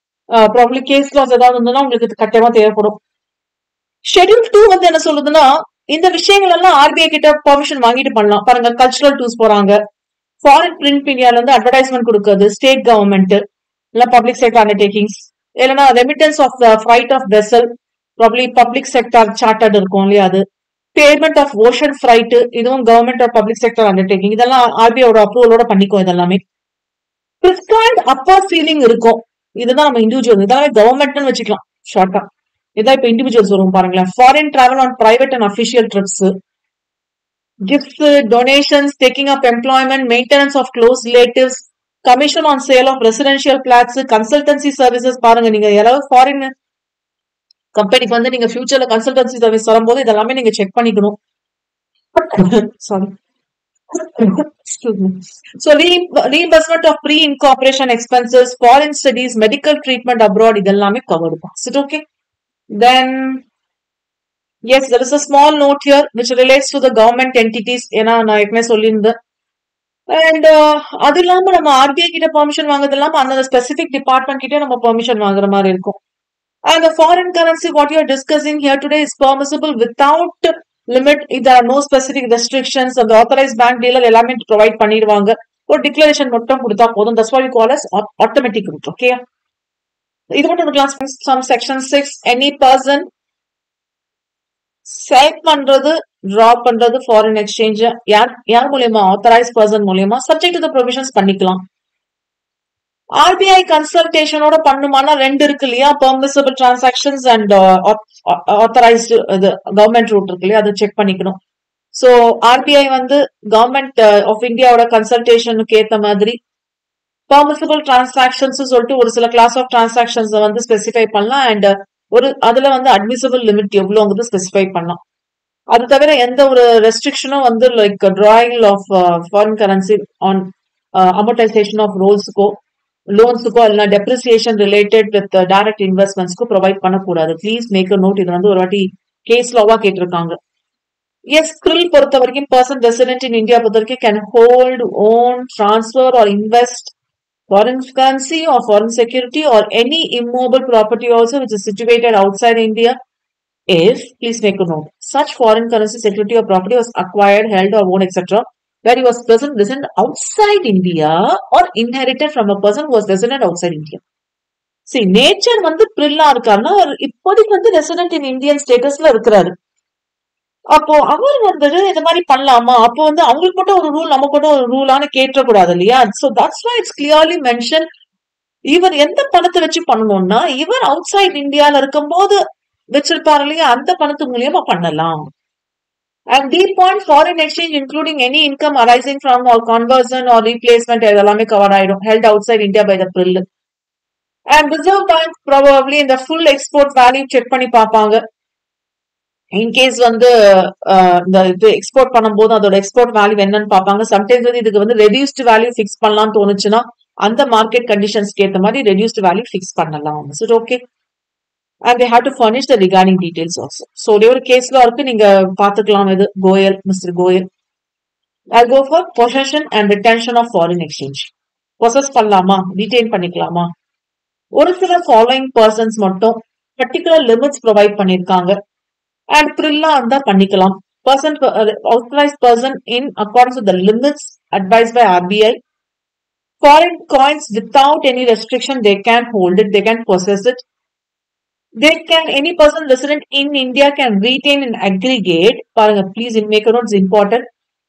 Probably case loss ஏதாவது இருந்ததுன்னா உங்களுக்கு இது கட்டாயமா தேவைப்படும் schedule two வந்து என்ன சொல்லுதுன்னா இந்த விஷயங்கள் எல்லாம் ஆர்பிஐ கிட்ட பெர்மிஷன் வாங்கிட்டு பண்ணலாம் பாருங்க கல்ச்சுரல் டூர்ஸ் போறாங்க ஃபாரின் பிரிண்ட் மீடியால இருந்து அட்வர்டைஸ்மெண்ட் கொடுக்கறது ஸ்டேட் கவர்மெண்ட் இல்ல பப்ளிக் செக்டர் அண்டர்டேக்கிங்ஸ் இல்லைன்னா remittance of the freight of vessel probably public sector chartered இருக்கும் இல்லையா அது பேமெண்ட் ஆஃப் ஓஷன் ஃபிரைட் இதுவும் government of public sector undertaking இதெல்லாம் ஆர்பிஐயோட அப்ரூவலோட பண்ணிக்கும் இதெல்லாமே பிரிஸ்கிரைப்ட் அப்பர் சீலிங் இருக்கும் இதுதான் நம்ம இண்டிவிஜுவல் இதெல்லாம் கவர்மெண்ட்னு வச்சுக்கலாம் ஷார்ட்டா இதான் இப்ப இண்டிவிஜுவல்ஸ் வரும் பாருங்களேன் foreign travel on private and official trips gifts donations taking up employment maintenance of close relatives commission on sale of residential flats consultancy services பாருங்க நீங்க யாராவது ஃபாரின் கம்பெனிக்கு வந்து நீங்க ஃபியூச்சர்ல கன்சல்டன்சி சர்வீஸ் வரும்போது இதெல்லாமே நீங்க செக் பண்ணிக்கணும் sorry Excuse me. So re- reimbursement of pre-incorporation expenses, foreign studies, medical treatment abroad, இதெல்லாமே covered. Is it okay? Then, yes, there is a small note here which relates to the government entities. ஏன்னா நான் ஏற்கனவே சொல்லியிருந்தேன் and அது இல்லாம நம்ம RBI கிட்ட permission வாங்குறது இல்லாம அந்த ஸ்பெசிபிக் டிபார்ட்மெண்ட் கிட்டே நம்ம பெர்மிஷன் வாங்குற மாதிரி இருக்கும் and foreign currency what you discussing here today is permissible without limit இது நோ ஸ்பெசிபிக் ரெஸ்ட்ரிக்ஷன்ஸ் அந்த ஆத்தரைஸ் பேங்க் டீலர் எல்லாமே ப்ரொவைட் பண்ணிடுவாங்க ஒரு டிக்ளரேஷன் மட்டும் கொடுத்தா போதும் that's what you call as automatic route okay இது மட்டும் class some section six any person sell பண்றது டிரா பண்றது ஃபாரின் எக்ஸ்சேஞ்ச் யார் யார் மூலியமா ஆத்தரைஸ் பர்சன் மூலியமா சப்ஜெக்ட் டு ப்ரொவிஷன்ஸ் பண்ணிக்கலாம் ஆர்பிஐ கன்சல்டேஷனோட பண்ணுமானா ரெண்டு இருக்கு இல்லையா பெர்மிசபிள் டிரான்சாக்ஷன்ஸ் அண்ட் ஆத்தரைஸ்டு இது கவர்மெண்ட் ரூட் இருக்கு இல்லையா அதை செக் பண்ணிக்கணும் ஸோ ஆர்பிஐ வந்து கவர்மெண்ட் ஆஃப் இந்தியாவோட கன்சல்டேஷனுக்கு ஏத்த மாதிரி பெர்மிசபிள் டிரான்சாக்ஷன்ஸ் சொல்லிட்டு ஒரு சில கிளாஸ் ஆஃப் டிரான்சாக்ஷன்ஸ் வந்து ஸ்பெசிஃபை பண்ணலாம் அண்ட் ஒரு அதுல வந்து அட்மிசபிள் லிமிட் எவ்வளோங்கிறது ஸ்பெசிஃபை பண்ணலாம் அது தவிர எந்த ஒரு ரெஸ்ட்ரிக்ஷனும் வந்து like drawing of foreign currency on amortisation of ரோல்ஸுக்கோ லோன்ஸுக்கோ இல்லைனா டெப்ரிசியேஷன் ரிலேட்டட் வித் டைரக்ட் இன்வெஸ்ட்மெண்ட்ஸ்க்கு ப்ரொவைட் பண்ணக்கூடாது ப்ளீஸ் மேக் அ நோட் இது வந்து ஒரு வாட்டி கேஸ் லாவா கேட்டிருக்காங்க எஸ் கிரில் பொறுத்த வரைக்கும் பர்சன் ரெசிடென்ட் இன் இந்தியா பொறுத்த வரைக்கும் can hold own transfer or invest foreign currency or foreign security or any immobile property also which is situated outside India if, please make a note, such foreign currency, security or property was acquired, held or owned, etc. where he was present resident outside India or inherited from a person who was resident outside India. See, nature வந்து பிரில்லா இருக்காருன்னா அவர் இப்போதைக்கு வந்து resident in Indian ஸ்டேட்டஸ்ல இருக்கிறாரு அப்போ அவர் வந்துட்டு இந்த மாதிரி பண்ணலாமா அப்போ வந்து அவங்களுக்கு மட்டும் ஒரு ரூல் நமக்கு மட்டும் ஒரு ரூலான்னு கேட்டக்கூடாது இல்லையா so that's why it's clearly mention இவர் எந்த பணத்தை வச்சு பண்ணணும்னா இவர் அவுட் சைட் இந்தியால இருக்கும்போது வச்சிருப்பாரு இல்லையா அந்த பணத்து மூலியமா பண்ணலாம் and D point foreign exchange including any income arising from or conversion or replacement இதெல்லாமே கவர் ஆயிடும் held outside India by the பிரில் அண்ட் ரிசர்வ் பேங்க் ப்ராபப்ளி இந்த ஃபுல் எக்ஸ்போர்ட் வேல்யூ செக் பண்ணி பார்ப்பாங்க இன்கேஸ் வந்து இந்த இது எக்ஸ்போர்ட் பண்ணும்போது அதோட எக்ஸ்போர்ட் வேல்யூ என்னன்னு பார்ப்பாங்க சம்டைம்ஸ் வந்து இதுக்கு வந்து ரெடியூஸ்டு வேல்யூ ஃபிக்ஸ் பண்ணலாம்னு தோணுச்சுன்னா அந்த மார்க்கெட் கண்டிஷன்ஸ்க்கு ஏற்ற மாதிரி ரெடியூஸ்டு வேல்யூ ஃபிக்ஸ் பண்ணலாம் it okay and they have to furnish the regarding details also so ஒரே ஒரு கேஸ்ல இருக்கு நீங்க பாத்துக்கலாம் இது Goyal mister Goyal I go for possession and retention of foreign exchange process பண்ணலாமா ரீடைன் பண்ணிக்கலாமா ஒரு சில ஃபாலோயிங் பர்சன்ஸ் மட்டும் பர்டிகுலர் லிமிட்ஸ் ப்ரொவைட் பண்ணிருக்காங்க அண்ட் ப்ரில்லா இருந்தா பண்ணிக்கலாம் person authorized person in accordance with the limits advised by RBI. Foreign coins without any restriction, they can hold it, they can possess it. They can, any person resident in India can retain in aggregate. பாருங்க, please make a note, it's important.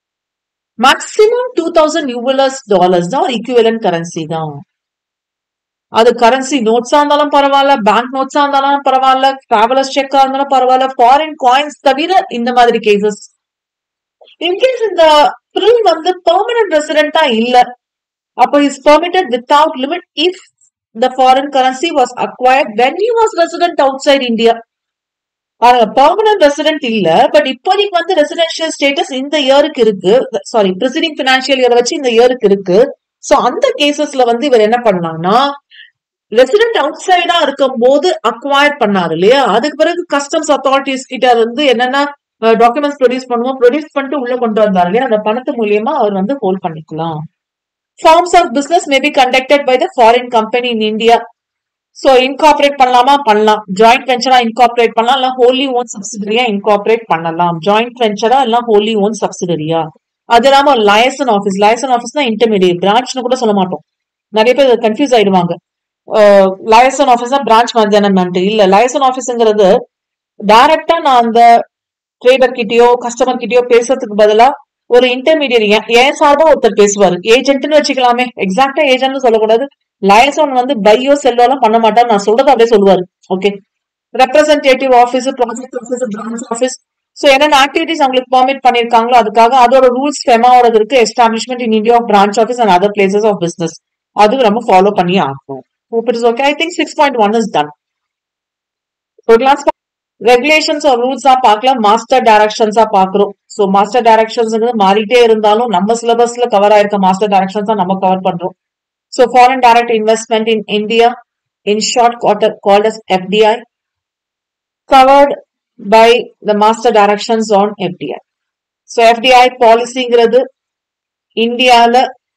Maximum 2000 US dollars தான் ஒரு equivalent currency தான். அது currency நோட்ஸா இருந்தாலும் பரவாயில்ல bank நோட்ஸா இருந்தாலும் பரவாயில்ல travellers செக்கா இருந்தாலும் பரவாயில்ல ஃபாரின் காயின்ஸ் தவிர இந்த மாதிரி கேசஸ் இன்கேஸ் இந்த பிரில் வந்து பெர்மனன்ட் ரெசிடென்டா இல்ல அப்போ is permitted without limit if the foreign currency was acquired when you was resident outside India permanent resident இல்ல பட் இப்போதைக்கு வந்து ரெசிடென்ஷியல் ஸ்டேட்டஸ் இந்த இயருக்கு இருக்கு சாரி ப்ரிசிடிங் பினான்சியல் இயர் வச்சு இந்த இயருக்கு இருக்கு சோ அந்த கேசஸ்ல வந்து இவர் என்ன பண்ணாங்கன்னா ரெசிடென்ட் அவுட் சைடா இருக்கும் போது அக்வயர் பண்ணாரு இல்லையா அதுக்கு பிறகு கஸ்டம்ஸ் அத்தாரிட்டிஸ் கிட்ட வந்து என்னென்ன டாக்குமெண்ட்ஸ் ப்ரொடியூஸ் பண்ணுவோம் ப்ரொடியூஸ் பண்ணிட்டு உள்ள கொண்டு வந்தாரு இல்லையா அந்த பணத்து மூலியமா அவர் வந்து ஹோல்ட் பண்ணிக்கலாம் forms of business may be conducted by the foreign company in India so incorporate பண்ணலாமா பண்ணலாம் ஜாயிண்ட் வெஞ்சரா இன்கார்பரேட் பண்ணலாம் இல்ல ஹோலி ஓன் சப்சிடரியா இன்கார்பரேட் பண்ணலாம் ஜாயிண்ட் வெஞ்சரா இல்ல ஹோலி ஓன் சப்சிடரியா அது இல்லாம லயசன் ஆஃபீஸ் லயசன் ஆஃபீஸ்னா இன்டர்மீடியட் பிரான்ச்னு கூட சொல்ல மாட்டோம் நிறைய பேர் கன்ஃபியூஸ் ஆயிடுவாங்க லயசன் ஆஃபீஸ்னா பிரான்ச் மேனேஜ்மெண்ட் இல்ல லயசன் ஆஃபீஸ்ங்கிறது டைரக்டா நான் அந்த ட்ரேடர் கிட்டயோ கஸ்டமர் கிட்டயோ பேசுறதுக்கு பதிலா ஒரு இன்டர்மீடியட் ஏன் சார்பா ஒருத்தர் பேசுவாரு ஏஜென்ட்னு வச்சுக்கலாமே எக்ஸாக்டா ஏஜென்ட்னு சொல்லக்கூடாது லயசன் வந்து பையோ செல்லோ எல்லாம் பண்ண மாட்டாரு நான் சொல்றது அப்படியே சொல்லுவாரு okay representative office project office branch office so என்னென்ன ஆக்டிவிட்டிஸ் அவங்களுக்கு பெர்மிட் பண்ணிருக்காங்களோ அதுக்காக அதோட ரூல்ஸ் ஃபெமாவோட இருக்கு establishment in India of branch office and other places of business அது நம்ம ஃபாலோ பண்ணி ஆகணும் hope it is okay I think six point one is done ஒரு கிளாஸ் ரெகுலேஷன்ஸ் ஒரு ரூல்ஸா பார்க்கலாம் மாஸ்டர் டைரக்ஷன்ஸா பாக்குறோம் சோ மாஸ்டர் டைரக்ஷன்ஸ் மாறிட்டே இருந்தாலும் நம்ம சிலபஸ்ல கவர் ஆயிருக்க மாஸ்டர் டைரக்ஷன்ஸ் நம்ம கவர் பண்றோம் so foreign direct investment in India in short quarter called as FDI covered by the master directions on FDI so FDI பாலிசிங்கிறது இந்தியால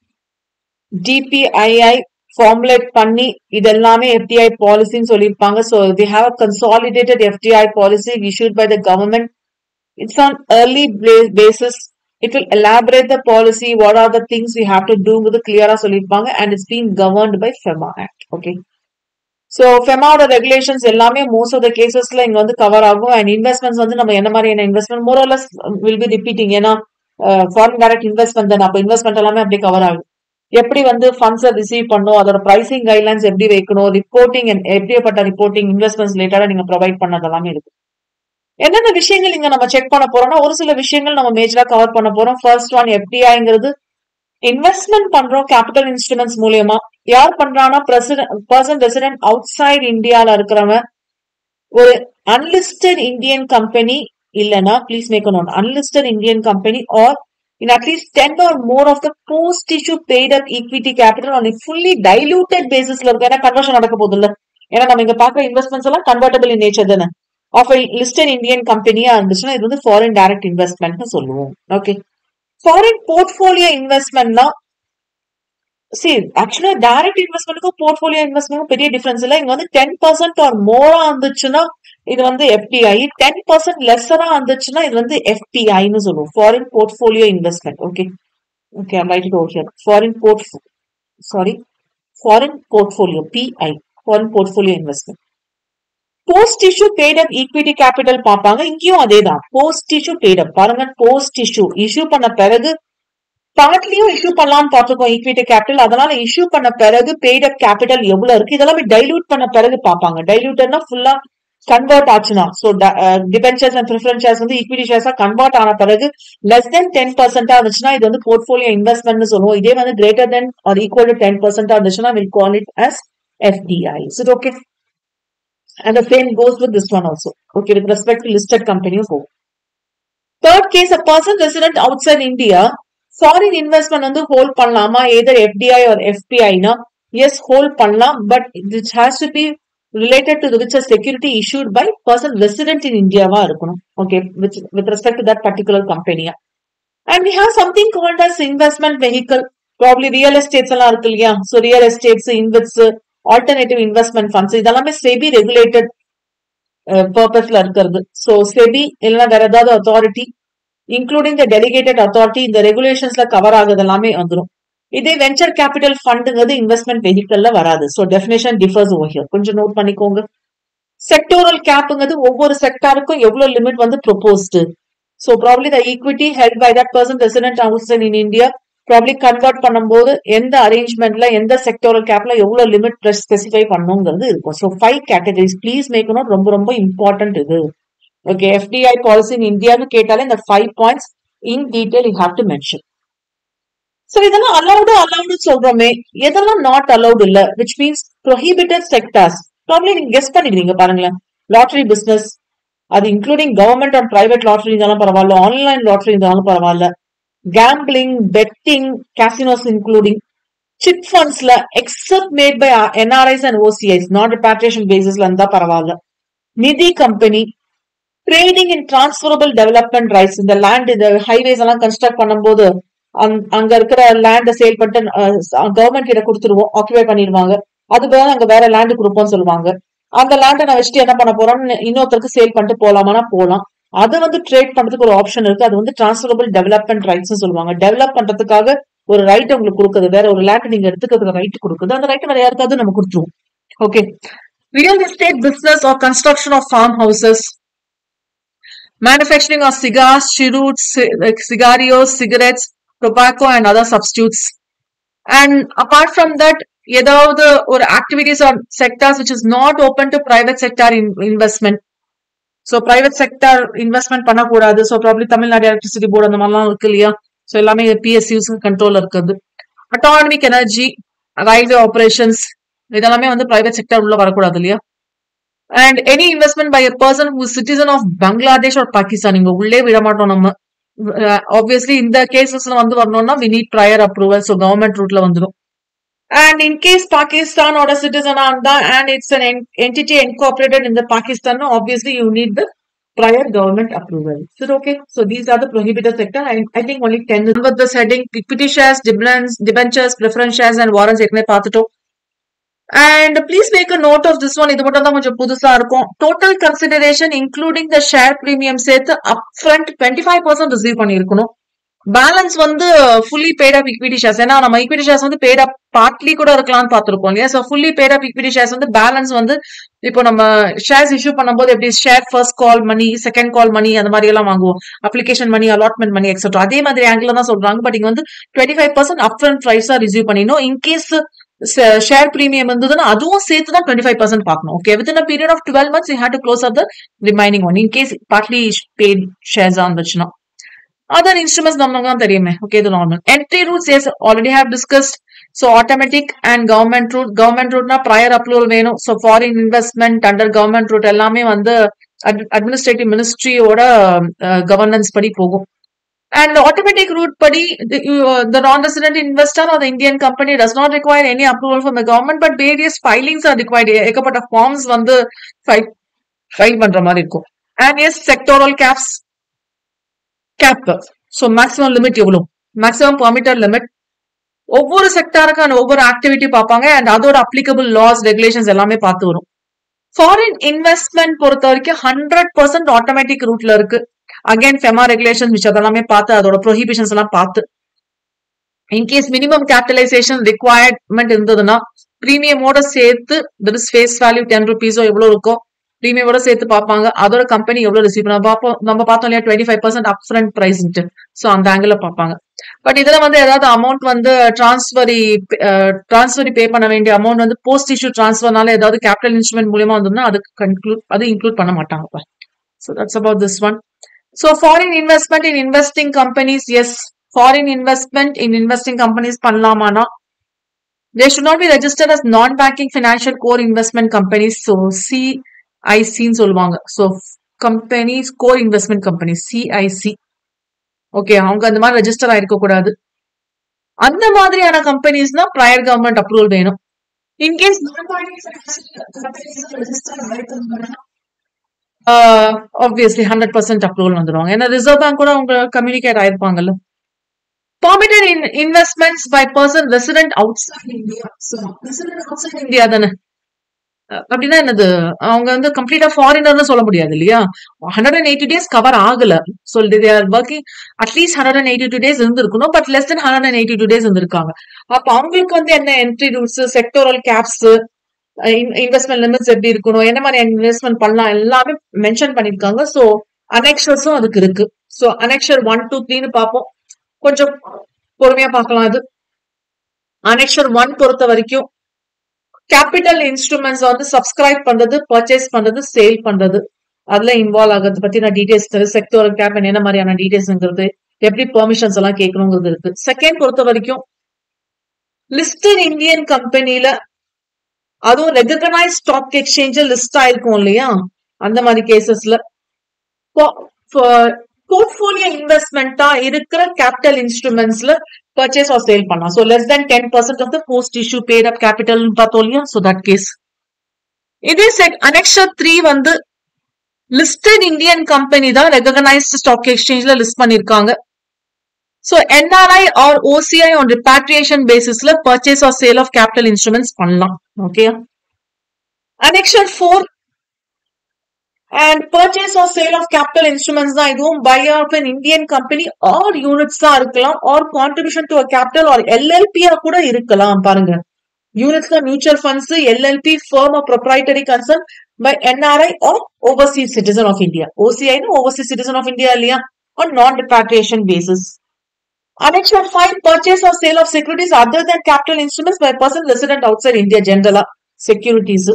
டிபிஐஐ ஃபார்முலேட் பண்ணி இது எல்லாமே எஃப்டிஐ பாலிசின்னு சொல்லியிருப்பாங்க so the have a consolidated FDI policy issued by the government it's on early bla- basis it will elaborate the policy what are the things we have to do with clear சொல்லியிருப்பாங்க and it's being governed by FEMA Act okay so ஃபெமாவோட regulations எல்லாமே most of the கேசஸ்ல இங்க வந்து cover ஆகும் and investments வந்து நம்ம என்ன மாதிரியான இன்வெஸ்ட்மெண்ட் மோரோலஸ் வில் பி ரிப்பீட்டிங் ஏன்னா ஃபாரின் டைரக்ட் இன்வெஸ்ட்மெண்ட் தானே அப்போ இன்வெஸ்ட்மெண்ட் எல்லாமே அப்படியே கவர் ஆகும் எப்படி வந்து ஃபண்ட்ஸை ரிசீவ் பண்ணும் அதோட பிரைசிங் கைட்லைன்ஸ் எப்படி வைக்கணும் ரிப்போர்ட்டிங் எப்படிப்பட்ட ரிப்போர்ட்டிங் இன்வெஸ்ட்மெண்ட்ஸ் ரிலேட்டடா நீங்க ப்ரொவைட் பண்ணது எல்லாமே இருக்கு என்னென்ன விஷயங்கள் இங்க நம்ம செக் பண்ண போறோம்னா ஒரு சில விஷயங்கள் நம்ம மேஜரா கவர் பண்ண போறோம் ஃபர்ஸ்ட் ஒன் எஃப்டிஐங்கிறது இன்வெஸ்ட்மெண்ட் பண்றோம் கேபிட்டல் இன்ஸ்ட்ருமெண்ட்ஸ் மூலியமா யார் பண்றாங்கன்னா பர்சன் ரெசிடென்ட் அவுட் சைட் இந்தியால இருக்கிறவன் ஒரு அன்லிஸ்டட் இந்தியன் கம்பெனி இல்லனா please make note unlisted Indian company or in at least 10 or more of the post issue paid up equity capital on a fully diluted basis ல இருக்கும் ஏன்னா conversion நடக்க போகுது இல்ல ஏன்னா நம்ம இங்க பாக்குற இன்வெஸ்ட்மெண்ட்ஸ் எல்லாம் கன்வெர்டபிள் இன் நேச்சர் தானே ஆஃப் லிஸ்டட் இந்தியன் கம்பெனியா இருந்துச்சுன்னா இது வந்து ஃபாரின் டைரக்ட் இன்வெஸ்ட்மெண்ட்னு சொல்லுவோம் ஓகே ஃபாரின் போர்ட்ஃபோலியோ இன்வெஸ்ட்மெண்ட்னா சி ஆக்சுவலா டைரக்ட் இன்வெஸ்ட்மெண்ட்டுக்கும் போர்ட்ஃபோலியோ இன்வெஸ்ட்மெண்ட்க்கும் பெரிய டிஃபரன்ஸ் இல்ல இங்க வந்து டென் பர்சன்ட் ஆர் மோரா இருந்துச்சுன்னா இது வந்து எஃப்டிஐ டென் பர்சன்ட் லெஸரா இருந்துச்சுன்னா இது வந்து எஃப்பிஐன்னு சொல்லுவோம் foreign portfolio investment okay okay right it over foreign port sorry foreign portfolio PI foreign portfolio investment post issue paid up equity capital பார்ப்பாங்க இங்கேயும் அதே தான் போஸ்ட் இஷ்யூ பேட் அப் பாருங்க போஸ்ட் இஷ்யூ இஷ்யூ பண்ண பிறகு பார்ட்லயும் இஷ்யூ பண்ணலாம்னு பார்த்துக்கோம் ஈக்விட்டி கேபிட்டல் அதனால இஷ்யூ பண்ண பிறகு பெய்ட் அப் கேபிட்டல் எவ்வளவு இருக்கு இதெல்லாமே டைல்யூட் பண்ண பிறகு பார்ப்பாங்க டைல்யூட்டர்னா ஃபுல்லா கன்வெர்ட் ஆச்சுன்னா so debentures and preference shares வந்து ஈக்விட்டி ஷேர்ஸா கன்வெர்ட் ஆன பிறகு லெஸ் தென் டென் பர்சன்டா இருந்துச்சுன்னா இது வந்து போர்ட்ஃபோலியோ இன்வெஸ்ட்மெண்ட் சொல்லுவோம் இதே வந்து greater than or equal to ten பர்சன்டா இருந்துச்சுன்னா will call it as FDI it okay and same goes with this one also okay with respect to listed கம்பெனியும் போகும் third case a person resident outside India foreign investment வந்து hold பண்ணலாமா either FDI or எஃபிஐனா yes hold பண்ணலாம் but it has to be related to which security issued by person resident in இந்தியாவா இருக்கணும் okay with with respect to that particular கம்பெனியா and we have something called as investment vehicle probably real estates எல்லாம் இருக்கு இல்லையா so real estates invest alternative investment funds இதெல்லாமே SEBI regulated பர்பஸ்ல இருக்கிறது so SEBI இல்லைன்னா வேற ஏதாவது authority including the delegated authority இந்த ரெகுலேஷன்ஸ்ல கவர் ஆகுது எல்லாமே வந்துடும் இதே வெஞ்சர் கேபிட்டல் ஃபண்டுங்கிறது இன்வெஸ்ட்மெண்ட் வெஹிக்கல்ல வராது so definition differs over here கொஞ்சம் நோட் பண்ணிக்கோங்க செக்டோரல் கேப்புங்கிறது ஒவ்வொரு செக்டாருக்கும் எவ்வளவு லிமிட் வந்து proposed so probably the equity held by that person resident house in India probably convert பண்ணும்போது எந்த அரேஞ்ச்மெண்ட்ல எந்த செக்டோரல் கேப்ல எவ்வளவு லிமிட் ஸ்பெசிஃபை பண்ணுங்கிறது இருக்கும் ஸோ ஃபைவ் கேட்டகரிஸ் ப்ளீஸ் மேக்கணும் ரொம்ப ரொம்ப இம்பார்ட்டன்ட் இது ஓகே எஃப்டிஐ பாலிசி இன் இந்தியான்னு கேட்டாலே இந்த five points in detail you have to mention so இதெல்லாம் அலௌடு அலௌடு சொல்றோமே எதெல்லாம் நாட் அலௌடு இல்ல which means prohibited sectors probably நீங்க கெஸ் பண்ணிக்கிறீங்க பாருங்களேன் லாட்டரி பிசினஸ் அது including government and private lottery இருந்தாலும் பரவாயில்ல ஆன்லைன் லாட்டரி இருந்தாலும் பரவாயில்ல gambling betting casinos including chit ஃபண்ட்ஸ்ல except made by NRIs and OCIs non repatriation பேசிஸ்ல இருந்தா பரவாயில்ல Nidhi company trading in transferable development rights இந்த லேண்ட் இந்த ஹைவேஸ் எல்லாம் கன்ஸ்ட்ரக்ட் பண்ணும்போது அங்க இருக்கிற லேண்ட சேல் பண்ணிட்டு கவர்மெண்ட் கிட்ட கொடுத்துருவோம் ஆக்குபை பண்ணிடுவாங்க அது வேற அங்க வேற லேண்ட் கொடுப்போம்னு சொல்லுவாங்க அந்த லேண்டை நான் வச்சுட்டு என்ன பண்ண போறோம்னு இன்னொருத்தருக்கு சேல் பண்ணிட்டு போலாமானா போலாம் அது வந்து ட்ரேட் பண்றதுக்கு ஒரு ஆப்ஷன் இருக்கு அது வந்து டிரான்ஸ்ஃபரபிள் டெவலப்மெண்ட் ரைட்ஸ் சொல்லுவாங்க டெவலப் பண்றதுக்காக ஒரு ரைட் உங்களுக்கு கொடுக்குது வேற ஒரு லேண்ட் நீங்க எடுத்துக்கிறதுக்கு ரைட் கொடுக்குது அந்த ரைட் வேற யாருக்காவது நம்ம கொடுத்துருவோம் okay real estate business or construction of farm houses manufacturing of cigars, cheroots, ci- like cigarios, cigarettes, tobacco and other substitutes. And apart from that, ஏதாவது ஒரு activities or sectors which is not open to private sector in, investment. So private sector investment பண்ணக்கூடாது. So probably Tamil Nadu electricity board அந்த மாதிரிலாம் இருக்கு இல்லையா? So எல்லாமே PSUs control இருக்குது. Atomic energy, railway operations இதெல்லாமே வந்து பிரைவேட் செக்டர் உள்ள வரக்கூடாது இல்லையா? And any investment by a person who citizen of Bangladesh or Pakistan இங்க உள்ளே விட மாட்டோம் நம்ம ஆப்வியஸ்லி இந்த கேசஸ்ல வந்து வரணும்னா we need prior approval so government ரூட்ல வந்துடும் அண்ட் இன் கேஸ் பாகிஸ்தானோட சிட்டிசனா இருந்தா and it's an entity incorporated இந்த Pakistan obviously you need the prior government approval. Is it okay? So these are the prohibited sector. I, I think only 10 with this heading equity shares, dividends, debentures, preference shares and warrants ஏற்கனவே பார்த்துட்டோம் and please make a note of this one இது மட்டும் தான் கொஞ்சம் புதுசா இருக்கும் total consideration including the share premium சேர்த்து up front twenty five percent receive பண்ணியிருக்கணும் பேலன்ஸ் வந்து fully paid up equity shares ஏன்னா நம்ம ஈக்விட்டி ஷேர்ஸ் வந்து பேட் அப் பார்ட்லி கூட இருக்கலாம்னு பார்த்திருக்கோம் இல்லையா so fully paid up equity shares வந்து பேலன்ஸ் வந்து இப்போ நம்ம ஷேர்ஸ் இஷ்யூ பண்ணும்போது எப்படி ஷேர் ஃபர்ஸ்ட் கால் மணி செகண்ட் கால் மணி அந்த மாதிரி எல்லாம் வாங்குவோம் application money allotment money etcetera அதே மாதிரி ஆங்கிள் தான் சொல்றாங்க பட் இங்க வந்து twenty five percent up front ப்ரைஸா ரிசீவ் பண்ணிடணும் இன்கேஸ் ஷேர் பிரீமியம் இருந்ததுன்னா அதுவும் சேர்த்து தான் டுவெண்ட்டி ஃபைவ் பர்சன்ட் பார்க்கணும் okay within period of twelve months you had to close off the remaining one in case partly paid ஷேர்ஸா இருந்துச்சுன்னா அதர் இன்ஸ்ட்ருமெண்ட்ஸ் நமக்கு தான் தெரியுமே ஓகே இது normal entry routes S already have discussed so automatic and government route government ரூட்னா prior approval வேணும் so foreign investment under government route எல்லாமே வந்து அட்மினிஸ்ட்ரேட்டிவ் மினிஸ்ட்ரியோட கவர்னன்ஸ் படி போகும் And automatic route படி the, uh, the non-resident investor or the Indian company does not require any approval from the government, but various filings are required. ஏகப்பட்ட forms வந்து file file பண்ற மாதிரி இருக்கும். And yes, sectoral caps, cap. So maximum limit எவ்வளோ? Maximum permitted limit. ஒவ்வொரு செக்டாருக்கான ஒவ்வொரு activity பார்ப்பாங்க and அதோட அப்ளிகபிள் லாஸ் ரெகுலேஷன்ஸ் எல்லாமே பார்த்து வரும் ஃபாரின் இன்வெஸ்ட்மெண்ட் பொறுத்த வரைக்கும் ஹண்ட்ரட் பர்சன்ட் ஆட்டோமேட்டிக் ரூட்ல இருக்கு அகைன் ஃபெமா ரெகுலேஷன் மிச்சம் அதெல்லாமே பார்த்து அதோட ப்ரொஹிபிஷன்ஸ் எல்லாம் பார்த்து இன்கேஸ் மினிமம் கேபிட்டலைசேஷன் ரிக்வயர்மெண்ட் இருந்ததுன்னா ப்ரீமியமோட சேர்த்து that is face value ten ருபீஸோ எவ்வளோ இருக்கோ ப்ரீமியமோட சேர்த்து பார்ப்பாங்க அதோட கம்பெனி எவ்வளவு ரிசீவ் பண்ண பார்ப்போம் நம்ம பார்த்தோம் இல்லையா twenty five percent up front ப்ரைஸ்ன்ட்டு ஸோ அந்த ஆங்கிள் பார்ப்பாங்க பட் இதுல வந்து ஏதாவது அமௌண்ட் வந்து டிரான்ஸ்ஃபரி டிரான்ஸ்ஃபரி பே பண்ண வேண்டிய அமௌண்ட் வந்து போஸ்ட் இஷ்யூ டிரான்ஸ்ஃபர்னால ஏதாவது கேபிட்டல் இன்ஸ்ட்ருமெண்ட் மூலியமா வந்ததுன்னா அது கன்க்ளூட் அது இன்க்ளூட் பண்ண மாட்டாங்க so that's about this one so foreign investment in investing companies yes foreign investment in investing companies பண்ணலாமானா they should not be registered as non-banking financial core investment companies. So CIC ன்னு சொல்லுவாங்க. So companies core investment companies CIC. Okay அவங்க அந்த மாதிரி register ஆயிருக்க கூடாது அந்த மாதிரியான கம்பெனிஸ்னா ப்ரையர் கவர்மெண்ட் அப்ரூவல் வேணும் in case obviously hundred percent approval வந்துருவாங்க ஏன்னா ரிசர்வ் பேங்க் கூட அவங்க கம்யூனிகேட் ஆயிருப்பாங்கல்ல permitted in investments by person resident outside India. So, resident outside India தானே அஹ் அப்படின்னா என்னது அவங்க வந்து கம்ப்ளீட்டா ஃபாரினர்னு சொல்ல முடியாது இல்லையா hundred and eighty days cover ஆகல so they are working at least hundred and eighty two days இருந்திருக்கணும் but less than hundred and eighty two days இருந்திருக்காங்க அப்ப அவங்களுக்கு வந்து என்ன entry rules sectoral caps investment limits எப்படி இருக்கணும் என்ன மாதிரி இன்வெஸ்ட்மெண்ட் பண்ணலாம் எல்லாமே மென்ஷன் பண்ணிருக்காங்க ஸோ அனெக்ஷர்ஸும் அதுக்கு இருக்கு ஸோ அனெக்ஷர் ஒன் டூ த்ரீன்னு பார்ப்போம் கொஞ்சம் பொறுமையா பார்க்கலாம் அது அனெக்ஷர் ஒன் பொறுத்த வரைக்கும் கேபிட்டல் இன்ஸ்ட்ருமெண்ட்ஸ் வந்து சப்ஸ்கிரைப் பண்றது பர்ச்சேஸ் பண்றது சேல் பண்றது அதுல இன்வால்வ் ஆகிறது பத்தி நான் டீடைல்ஸ் தரு செக்டோரல் கேப் என்ன மாதிரியான டீடைல்ஸ்ங்கிறது எப்படி பெர்மிஷன்ஸ் எல்லாம் கேட்கணுங்கிறது இருக்கு செகண்ட் பொறுத்த வரைக்கும் லிஸ்டட் இந்தியன் கம்பெனில அதுவும் ரெகனைஸ் ஸ்டாக் எக்ஸ்சேஞ்சில் லிஸ்ட் ஆயிருக்கும் இல்லையா அந்த மாதிரி கேசஸ்ல போர்ட்ஃபோலியோ இன்வெஸ்ட்மெண்டா இருக்கிற கேபிட்டல் இன்ஸ்ட்ருமெண்ட்ஸ்ல பர்ச்சேஸ் ஆர் சேல் பண்ணலாம் so less than ten percent of the post issue paid up capital பார்த்தோம் இல்லையா ஸோ தட் கேஸ் இதே செக் அனெக்ஷர் த்ரீ வந்து லிஸ்டட் இந்தியன் கம்பெனி தான் ரெகனைஸ்ட் ஸ்டாக் எக்ஸ்சேஞ்ச்ல லிஸ்ட் பண்ணிருக்காங்க So NRI or OCI on repatriation basis ல purchase or sale of capital instruments பண்ணலாம் okay Annexure 4 and purchase or sale of capital instruments தான் இதுவும் buy of an Indian company or units தான் இருக்கலாம் or contribution to a capital or LLP ஆ கூட இருக்கலாம் பாருங்க யூனிட்ஸ்ல mutual funds LLP firm of proprietary concern by NRI or overseas citizen of India ஓசிஐன்னு overseas citizen of India இல்லையா on non repatriation basis Annexure 5 purchase or sale of securities other than capital instruments by a person resident outside India general securities.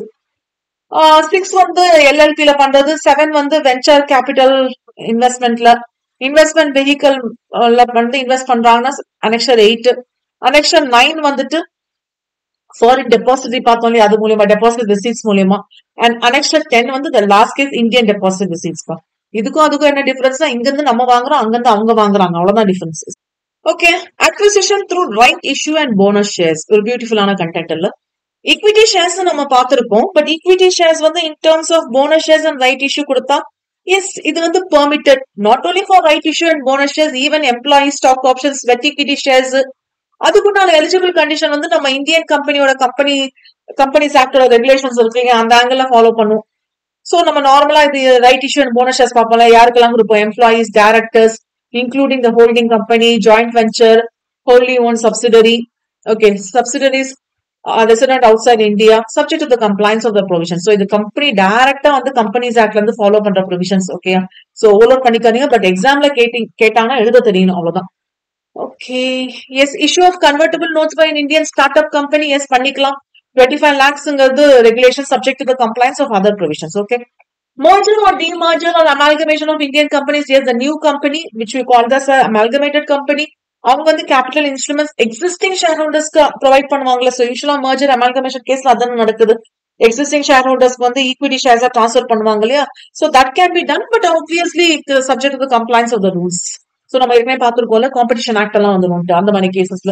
Six வந்து எல்எல்பில பண்றது seven வந்து venture capital இன்வெஸ்ட்மெண்ட்ல investment vehicle வந்து invest பண்றாங்கன்னா annexure eight annexure nine வந்துட்டு foreign deposit பார்த்தோம் இல்லையா அது மூலியமா டெபாசிட் ரிசீட்ஸ் மூலியமா அண்ட் அனெக்ஷர் டென் வந்து the last case Indian deposit receipts தான் இதுக்கும் அதுக்கும் என்ன டிஃபரன்ஸ் இங்க இருந்து நம்ம வாங்குறோம் அங்க இருந்து அவங்க வாங்குறாங்க அவ்வளவுதான் difference okay acquisition through right issue and bonus shares ஒரு பியூட்டிஃபுல்லான கண்டென்ட் இல்ல ஈக்விட்டி ஷேர்ஸ் நம்ம பார்த்திருப்போம் பட் ஈக்விட்டி ஷேர்ஸ் வந்து in terms of bonus shares and right issue கொடுத்தா எஸ் இது வந்து permitted not only for right issue and bonus shares even employee stock options sweat equity shares அதுக்குண்டான eligible condition வந்து நம்ம Indian கம்பெனியோட company companies ஆக்டோட regulations இருக்குங்க அந்த angle follow பண்ணும் சோ நம்ம நார்மலா இது right issue and bonus shares பார்ப்போம்ல யாருக்கெல்லாம் கொடுப்போம் employees directors including the holding company joint venture wholly owned subsidiary okay subsidiaries are resident outside India subject to the compliance of the provisions so இது company டைரக்டா வந்து companies ஆக்ட்ல இருந்து follow பண்ற provisions okay so over பண்ணிக்காதீங்க but எக்ஸாம்ல கேட்டி கேட்டாங்கன்னா எழுத தெரியணும் அவ்வளவுதான் okay yes issue of convertible notes by Indian start up company yes பண்ணிக்கலாம் டுவெண்ட்டி ஃபைவ் லேக்ஸ்ங்கிறது regulation subject to the compliance of other provisions okay merger or demerger or amalgamation of Indian companies. Yes, the new company, which we call this a amalgamated company, அவங்க வந்து capital instruments existing share ஹோல்டர்ஸ்க்கு provide பண்ணுவாங்களா so யூஸ்வலா merger amalgamation கேஸ்ல அதான் நடக்குது existing share ஹோல்டர்ஸ்க்கு வந்து ஈக்விட்டி ஷேர்ஸா ட்ரான்ஸ்ஃபர் பண்ணுவாங்க இல்லையா so that can be done but obviously subject to compliance of the rules so நம்ம ஏற்கனவே பார்த்துருக்கோம்ல காம்படிஷன் ஆக்ட் எல்லாம் வந்து அந்த மாதிரி கேசஸ்ல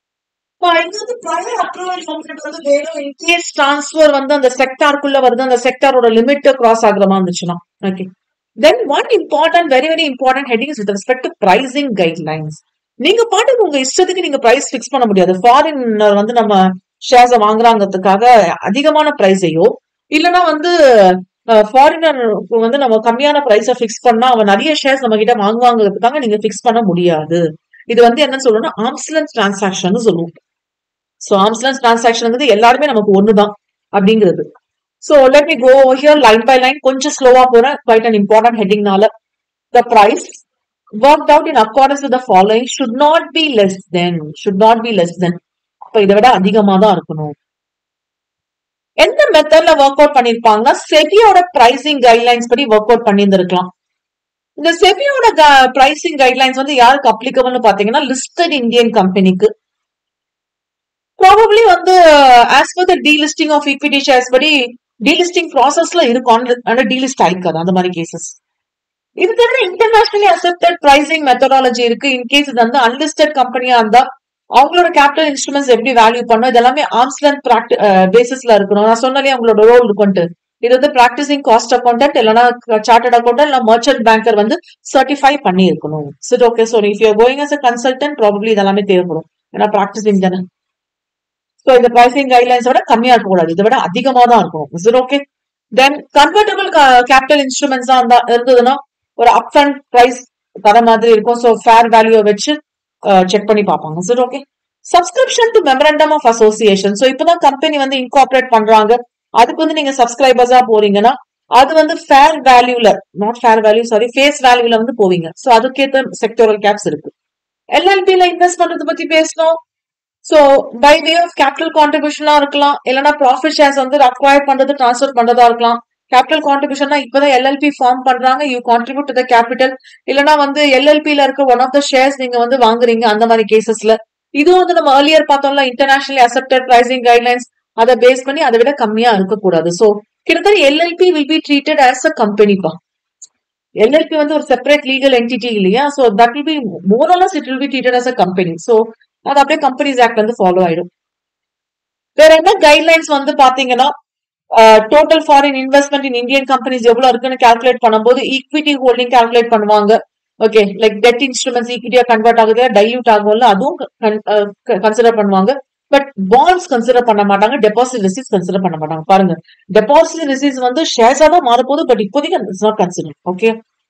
இன்கேஸ் டிரான்ஸ்பர் வந்து அந்த செக்டாருக்குள்ள வருது அந்த செக்டாரோட லிமிட் கிராஸ் ஆகுற மாதிரி இருந்துச்சுன்னா okay then one important very very important heading with respect to pricing guidelines நீங்க பாட்டுக்கு உங்க இஷ்டத்துக்கு நீங்க பிரைஸ் பிக்ஸ் பண்ண முடியாது ஃபாரின் வந்து நம்ம ஷேர்ஸ வாங்குறாங்கிறதுக்காக அதிகமான பிரைஸையோ இல்லைன்னா வந்து ஃபாரினர் வந்து நம்ம கம்மியான பிரைஸ பிக்ஸ் பண்ணா அவன் நிறைய ஷேர்ஸ் நம்ம கிட்ட வாங்குவாங்கிறதுக்காக நீங்க பிக்ஸ் பண்ண முடியாது இது வந்து என்னன்னு சொல்லணும்னா ஆர்ம்ஸ்லன்ஸ் டிரான்சாக்ஷன் சொல்லுவோம் ஸோ ஆர்ம்ஸ்லன்ஸ் டிரான்சாக்ஷன் எல்லாருமே நமக்கு ஒண்ணுதான் அப்படிங்கிறது so let me go here line by line கொஞ்சம் ஸ்லோவா போறேன் குவைட் அன் இம்பார்ட்டன்ட் ஹெட்டிங்னால the price worked out in accordance with the following should not be less than should not be less than அப்ப இதை விட அதிகமா தான் இருக்கணும் எந்த மெத்தட்ல ஒர்க் அவுட் பண்ணிருப்பாங்கன்னா செபியோட பிரைசிங் கைட்லைன்ஸ் படி ஒர்க் அவுட் பண்ணியிருந்திருக்கலாம் இந்த செபியோட பிரைசிங் கைட்லைன்ஸ் வந்து யாருக்கு அப்ளிகபிள்னு பாத்தீங்கன்னா லிஸ்டட் இந்தியன் கம்பெனிக்கு ப்ராபப்ளி வந்து as per the delisting of equity shares படி டீலிஸ்டிங் ப்ராசஸ்ல இருக்கும் ஆனா டீலிஸ்ட் ஆயிருக்காது அந்த மாதிரி கேசஸ் இது தவிர இன்டர்நேஷனலி அக்செப்டட் பிரைசிங் மெத்தடாலஜி இருக்கு இன்கேஸ் இது வந்து அன்லிஸ்டட் கம்பெனியா இருந்தா அவங்களோட கேபிட்டல் இன்ஸ்ட்ருமெண்ட்ஸ் எப்படி வேல்யூ பண்ணும் இது எல்லாமே ஆர்ம்ஸ் லென்த் பேசிஸ்ல இருக்கணும் நான் சொன்னாலே அவங்களோட ரோல் இருக்கும்ட்டு இது வந்து பிராக்டிசிங் காஸ்ட் அக்கௌண்டன்ட் இல்லைன்னா சார்ட்டட் அக்கௌண்டன்ட் இல்ல மர்ச்சன்ட் பேங்கர் வந்து சர்டிஃபை பண்ணி இருக்கணும் சரி okay so if you're going as a consultant probably இதெல்லாமே தேவைப்படும் ஏன்னா பிராக்டிசிங் தானே ஸோ இந்த பிரைசிங் கைட்லைன்ஸ் விட கம்மியா இருக்கக்கூடாது இதை விட அதிகமா தான் இருக்கணும் is okay then convertible capital instruments தான் இருந்ததுன்னா ஒரு அப் ஃப்ரண்ட் ப்ரைஸ் தர மாதிரி இருக்கும் ஸோ ஃபேர் வேல்யூ வச்சு செக் பண்ணி பார்ப்பாங்க சரி okay subscription to memorandum of association so இப்போதான் கம்பெனி வந்து இன்கார்பரேட் பண்றாங்க அதுக்கு வந்து நீங்க சப்ஸ்கிரைபர்ஸா போறீங்கன்னா அது வந்து ஃபேர் வேல்யூல not fair value sorry face வேல்யூல வந்து போவீங்க ஸோ அதுக்கேற்ற செக்டோரல் கேப்ஸ் இருக்கு எல்எல்பில இன்வெஸ்ட் பண்றது பத்தி பேசணும் so by way of capital கான்ட்ரிபியூஷனா இருக்கலாம் இல்லைன்னா ப்ராஃபிட் ஷேர்ஸ் வந்து அக்வயர் பண்றது டிரான்ஸ்ஃபர் பண்றதா இருக்கலாம் கேபிட்டல் கான்ட்ரிபியூஷன் இப்பதான் எல்எல்பி ஃபார்ம் பண்றாங்க you contribute to the capital இல்லனா வந்து எல்எல்பில இருக்க ஒன் ஆஃப் த ஷேர்ஸ் நீங்க வந்து வாங்குறீங்க அந்த மாதிரி கேசஸ்ல இதுவும் வந்து நம்ம ஏர்லியர் பார்த்தோம்ல இன்டர்நேஷனலி அக்செப்டட் பிரைசிங் கைட்லைன்ஸ் அதை பேஸ் பண்ணி அதை விட கம்மியா இருக்கக்கூடாது சோ கிட்டத்தட்ட LLP will be treated as a கம்பெனிப்பா எல்எல்பி வந்து ஒரு செப்பரேட் லீகல் என்டிட்டி இல்லையா so that will be more or less it will be treated as a company so அது அப்படியே கம்பெனிஸ் ஆக்ட் வந்து ஃபாலோ ஆயிடும் வேற என்ன கைட்லைன்ஸ் வந்து பாத்தீங்கன்னா total foreign investment in Indian companies எவ்வளவு இருக்குன்னு கால்குலேட் பண்ணும்போது ஈக்விட்டி ஹோல்டிங் கால்குலேட் பண்ணுவாங்க ஓகே லைக் டெட் இன்ஸ்ட்ருமெண்ட்ஸ் ஈக்விட்டியா கன்வெர்ட் ஆகுது டைல்யூட் ஆகும்ல அதுவும் கன்சிடர் பண்ணுவாங்க பட் பாண்ட்ஸ் கன்சிடர் பண்ண மாட்டாங்க டெபாசிட் ரிசீவ்ஸ் கன்சிடர் பண்ண மாட்டாங்க பாருங்க டெபாசிட் ரிசீவ்ஸ் வந்து ஷேர்ஸா தான் மாறப்போகுது பட் இப்போதைக்கு it's not consider okay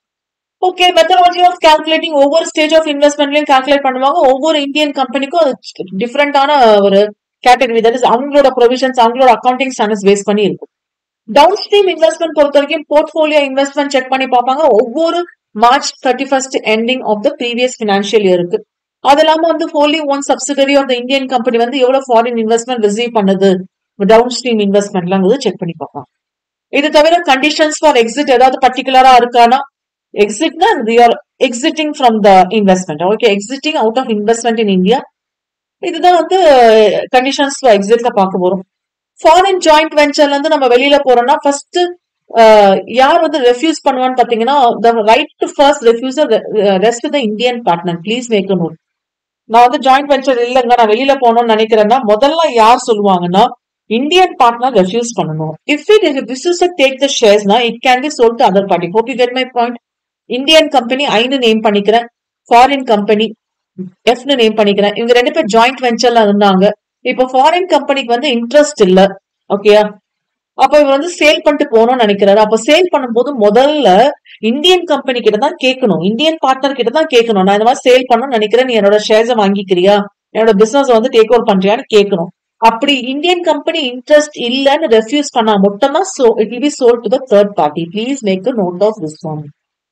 okay methodology of calculating ஒவ்வொரு ஸ்டேஜ் ஆஃப் இன்வெஸ்ட்மெண்ட்லயும் கால்குலேட் பண்ணுவாங்க ஒவ்வொரு இந்தியன் கம்பெனிக்கும் அது டிஃப்ரெண்டான ஒரு கேட்டகரி தட் இஸ் அவங்களோட ப்ரொவிஷன்ஸ் அவங்களோட அக்கௌண்டிங் ஸ்டாண்டர்ட்ஸ் பேஸ் பண்ணி இருக்கும் டவுன் ஸ்ட்ரீம் இன்வெஸ்ட்மெண்ட் பொறுத்த வரைக்கும் போர்ட்ஃபோலியோ இன்வெஸ்ட்மெண்ட் செக் பண்ணி பார்ப்பாங்க ஒவ்வொரு March thirty first ending of the previous financial இயருக்கு அது இல்லாம வந்து wholly owned subsidiary of the Indian company வந்து எவ்வளவு ஃபாரின் இன்வெஸ்ட்மெண்ட் ரிசீவ் பண்ணுது டவுன் ஸ்ட்ரீம் இன்வெஸ்ட்மெண்ட்லாம் செக் பண்ணி பார்ப்பாங்க இது தவிர கண்டிஷன்ஸ் ஃபார் எக்ஸிட் ஏதாவது பர்டிகுலரா இருக்கானா எக்ஸிட்னா exiting from the investment okay exiting out of investment in India இதுதான் வந்து கண்டிஷன்ஸ் எக்ஸிட்ல பார்க்க போறோம் ஃபாரின் ஜாயிண்ட் வெஞ்சர்ல இருந்து நம்ம வெளியில போறோம்னா ஃபர்ஸ்ட் யார் வந்து ரெஃப்யூஸ் பண்ணுவான்னு பாத்தீங்கன்னா the right to first refuser rest the Indian partner please make note நான் வந்து ஜாயிண்ட் வெஞ்சர் இல்லைங்க நான் வெளியில போகணும்னு நினைக்கிறேன்னா முதல்ல யார் சொல்லுவாங்கன்னா இந்தியன் பார்ட்னர் ரெஃப்யூஸ் பண்ணணும் if it refuse take the ஷேர்ஸ்னா it can be sold to other party hope you get my point Indian company ஐன்னு நேம் பண்ணிக்கிறேன் ஃபாரின் கம்பெனி எஃப்னு நேம் பண்ணிக்கிறேன் இவங்க ரெண்டு பேர் ஜாயிண்ட் வெஞ்சர்ல இருந்தாங்க இப்போ ஃபாரின் கம்பெனிக்கு வந்து இன்ட்ரெஸ்ட் இல்ல ஓகேயா அப்ப இவர் வந்து சேல் பண்ணிட்டு போகணும்னு நினைக்கிறாரு அப்ப சேல் பண்ணும்போது முதல்ல இந்தியன் கம்பெனி கிட்ட தான் கேட்கணும் இந்தியன் பார்ட்னர் கிட்ட தான் கேட்கணும் நான் இந்த மாதிரி சேல் பண்ணணும்னு நினைக்கிறேன் நீ என்னோட ஷேர்ஸை வாங்கிக்கிறியா என்னோட பிசினஸ் வந்து டேக் ஓவர் பண்றியான்னு கேட்கணும் அப்படி இந்தியன் கம்பெனி இன்ட்ரெஸ்ட் இல்லன்னு ரெஃப்யூஸ் பண்ணா மொத்தமா so it will be sold to the third party please make note of this one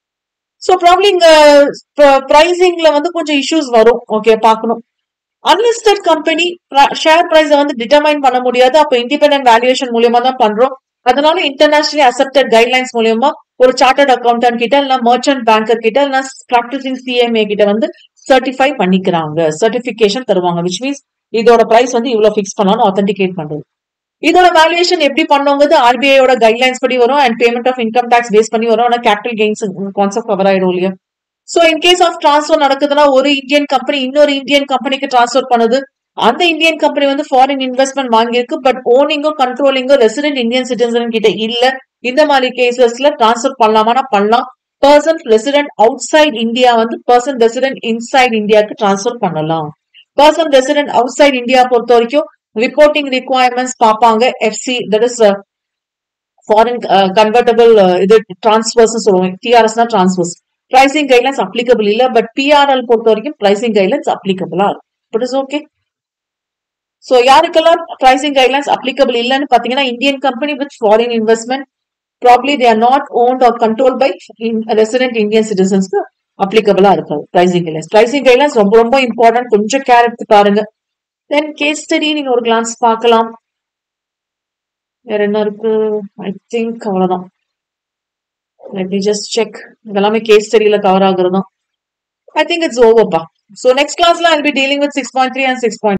so problem இங்க ப்ரைசிங்ல வந்து கொஞ்சம் இஷ்யூஸ் வரும் ஓகே பார்க்கணும் அன்லிஸ்டட் கம்பெனி ஷேர் பிரைஸ வந்து டிட்டர்மைன் பண்ண முடியாது அப்ப இண்டிபெண்டன்ட் வேல்யூவேஷன் மூலியமா தான் பண்றோம் அதனால இன்டர்நேஷனலி அக்செப்டட் கைட்லைன்ஸ் மூலியமா ஒரு சார்ட்டர்ட் அக்கௌண்டன்ட் கிட்ட இல்ல மர்ச்சன்ட் பேங்கர் கிட்ட இல்ல பிராக்டிசிங் சிஎம்ஏ கிட்ட வந்து சர்டிஃபை பண்ணிக்கிறாங்க சர்டிபிகேஷன் தருவாங்க விச் மீன்ஸ் இதோட பிரைஸ் வந்து இவ்வளவு ஃபிக்ஸ் பண்ணலாம்னு ஆத்தென்டிகேட் பண்றது இதோட வேல்யூவேஷன் எப்படி பண்ணுவோங்கிறது ஆர்பிஐயோட கைட்லைன்ஸ் படி வரும் and payment of income tax base பண்ணி வரும் ஆனா கேபிட்டல் கெயின்ஸ் கான்செப்ட் கவர் ஆயிடும் இல்லையா so in case of transfer நடக்குதுன்னா ஒரு இந்தியன் கம்பெனி இன்னொரு இந்தியன் கம்பெனிக்கு டிரான்ஸ்ஃபர் பண்ணுது அந்த இந்தியன் கம்பெனி வந்து ஃபாரின் இன்வெஸ்ட்மெண்ட் வாங்கியிருக்கு பட் ஓனிங்கோ கண்ட்ரோலிங்கோ ரெசிடென்ட் இந்தியன் சிட்டிசன் கிட்ட இல்ல இந்த மாதிரி கேசஸ்ல டிரான்ஸ்ஃபர் பண்ணலாமா பண்ணலாம் person resident outside India வந்து பர்சன் ரெசிடென்ட் இன்சைட் இந்தியாவுக்கு டிரான்ஸ்ஃபர் பண்ணலாம் person resident outside India பொறுத்த வரைக்கும் ரிப்போர்ட்டிங் ரிக்வயர்மெண்ட்ஸ் பார்ப்பாங்க FC that is foreign convertible இது டிரான்ஸ்ஃபர்ஸ் சொல்லுவாங்க டிஆர்எஸ்னா டிரான்ஸ்ஃபர்ஸ் பிரைசிங் கைட்லைன்ஸ் அப்ளிகபிள் இல்ல பட் பிஆர்எல் பொறுத்த வரைக்கும் பிரைசிங் கைட்லைன்ஸ் அப்ளிகபிளா இருக்கும் பட் இஸ் ஓகே சோ யாருக்கெல்லாம் பிரைசிங் கைட்லைன்ஸ் அப்ளிகபிள் இல்லன்னு பாத்தீங்கன்னா Indian company with foreign investment probably they are not owned or control by resident Indian சிட்டிசன்ஸ்க்கு அப்ளிகபிளா இருக்காது பிரைசிங் கைட்லைன்ஸ் பிரைசிங் கைட்லைன்ஸ் ரொம்ப ரொம்ப இம்பார்ட்டன்ட் கொஞ்சம் கேர் எடுத்து பாருங்க தென் கேஸ் ஸ்டடி நீங்க ஒரு கிளான்ஸ் பார்க்கலாம் வேற என்ன இருக்கு ஐ திங்க் அவ்வளவுதான் லெட் மீ ஜஸ்ட் செக் இதெல்லாமே கேஸ் ஸ்டடியில கவர் ஆகுறதும் ஐ திங்க் இட்ஸ் ஓவர்ப்பா ஸோ நெக்ஸ்ட் கிளாஸ்ல I be dealing with six point three and six point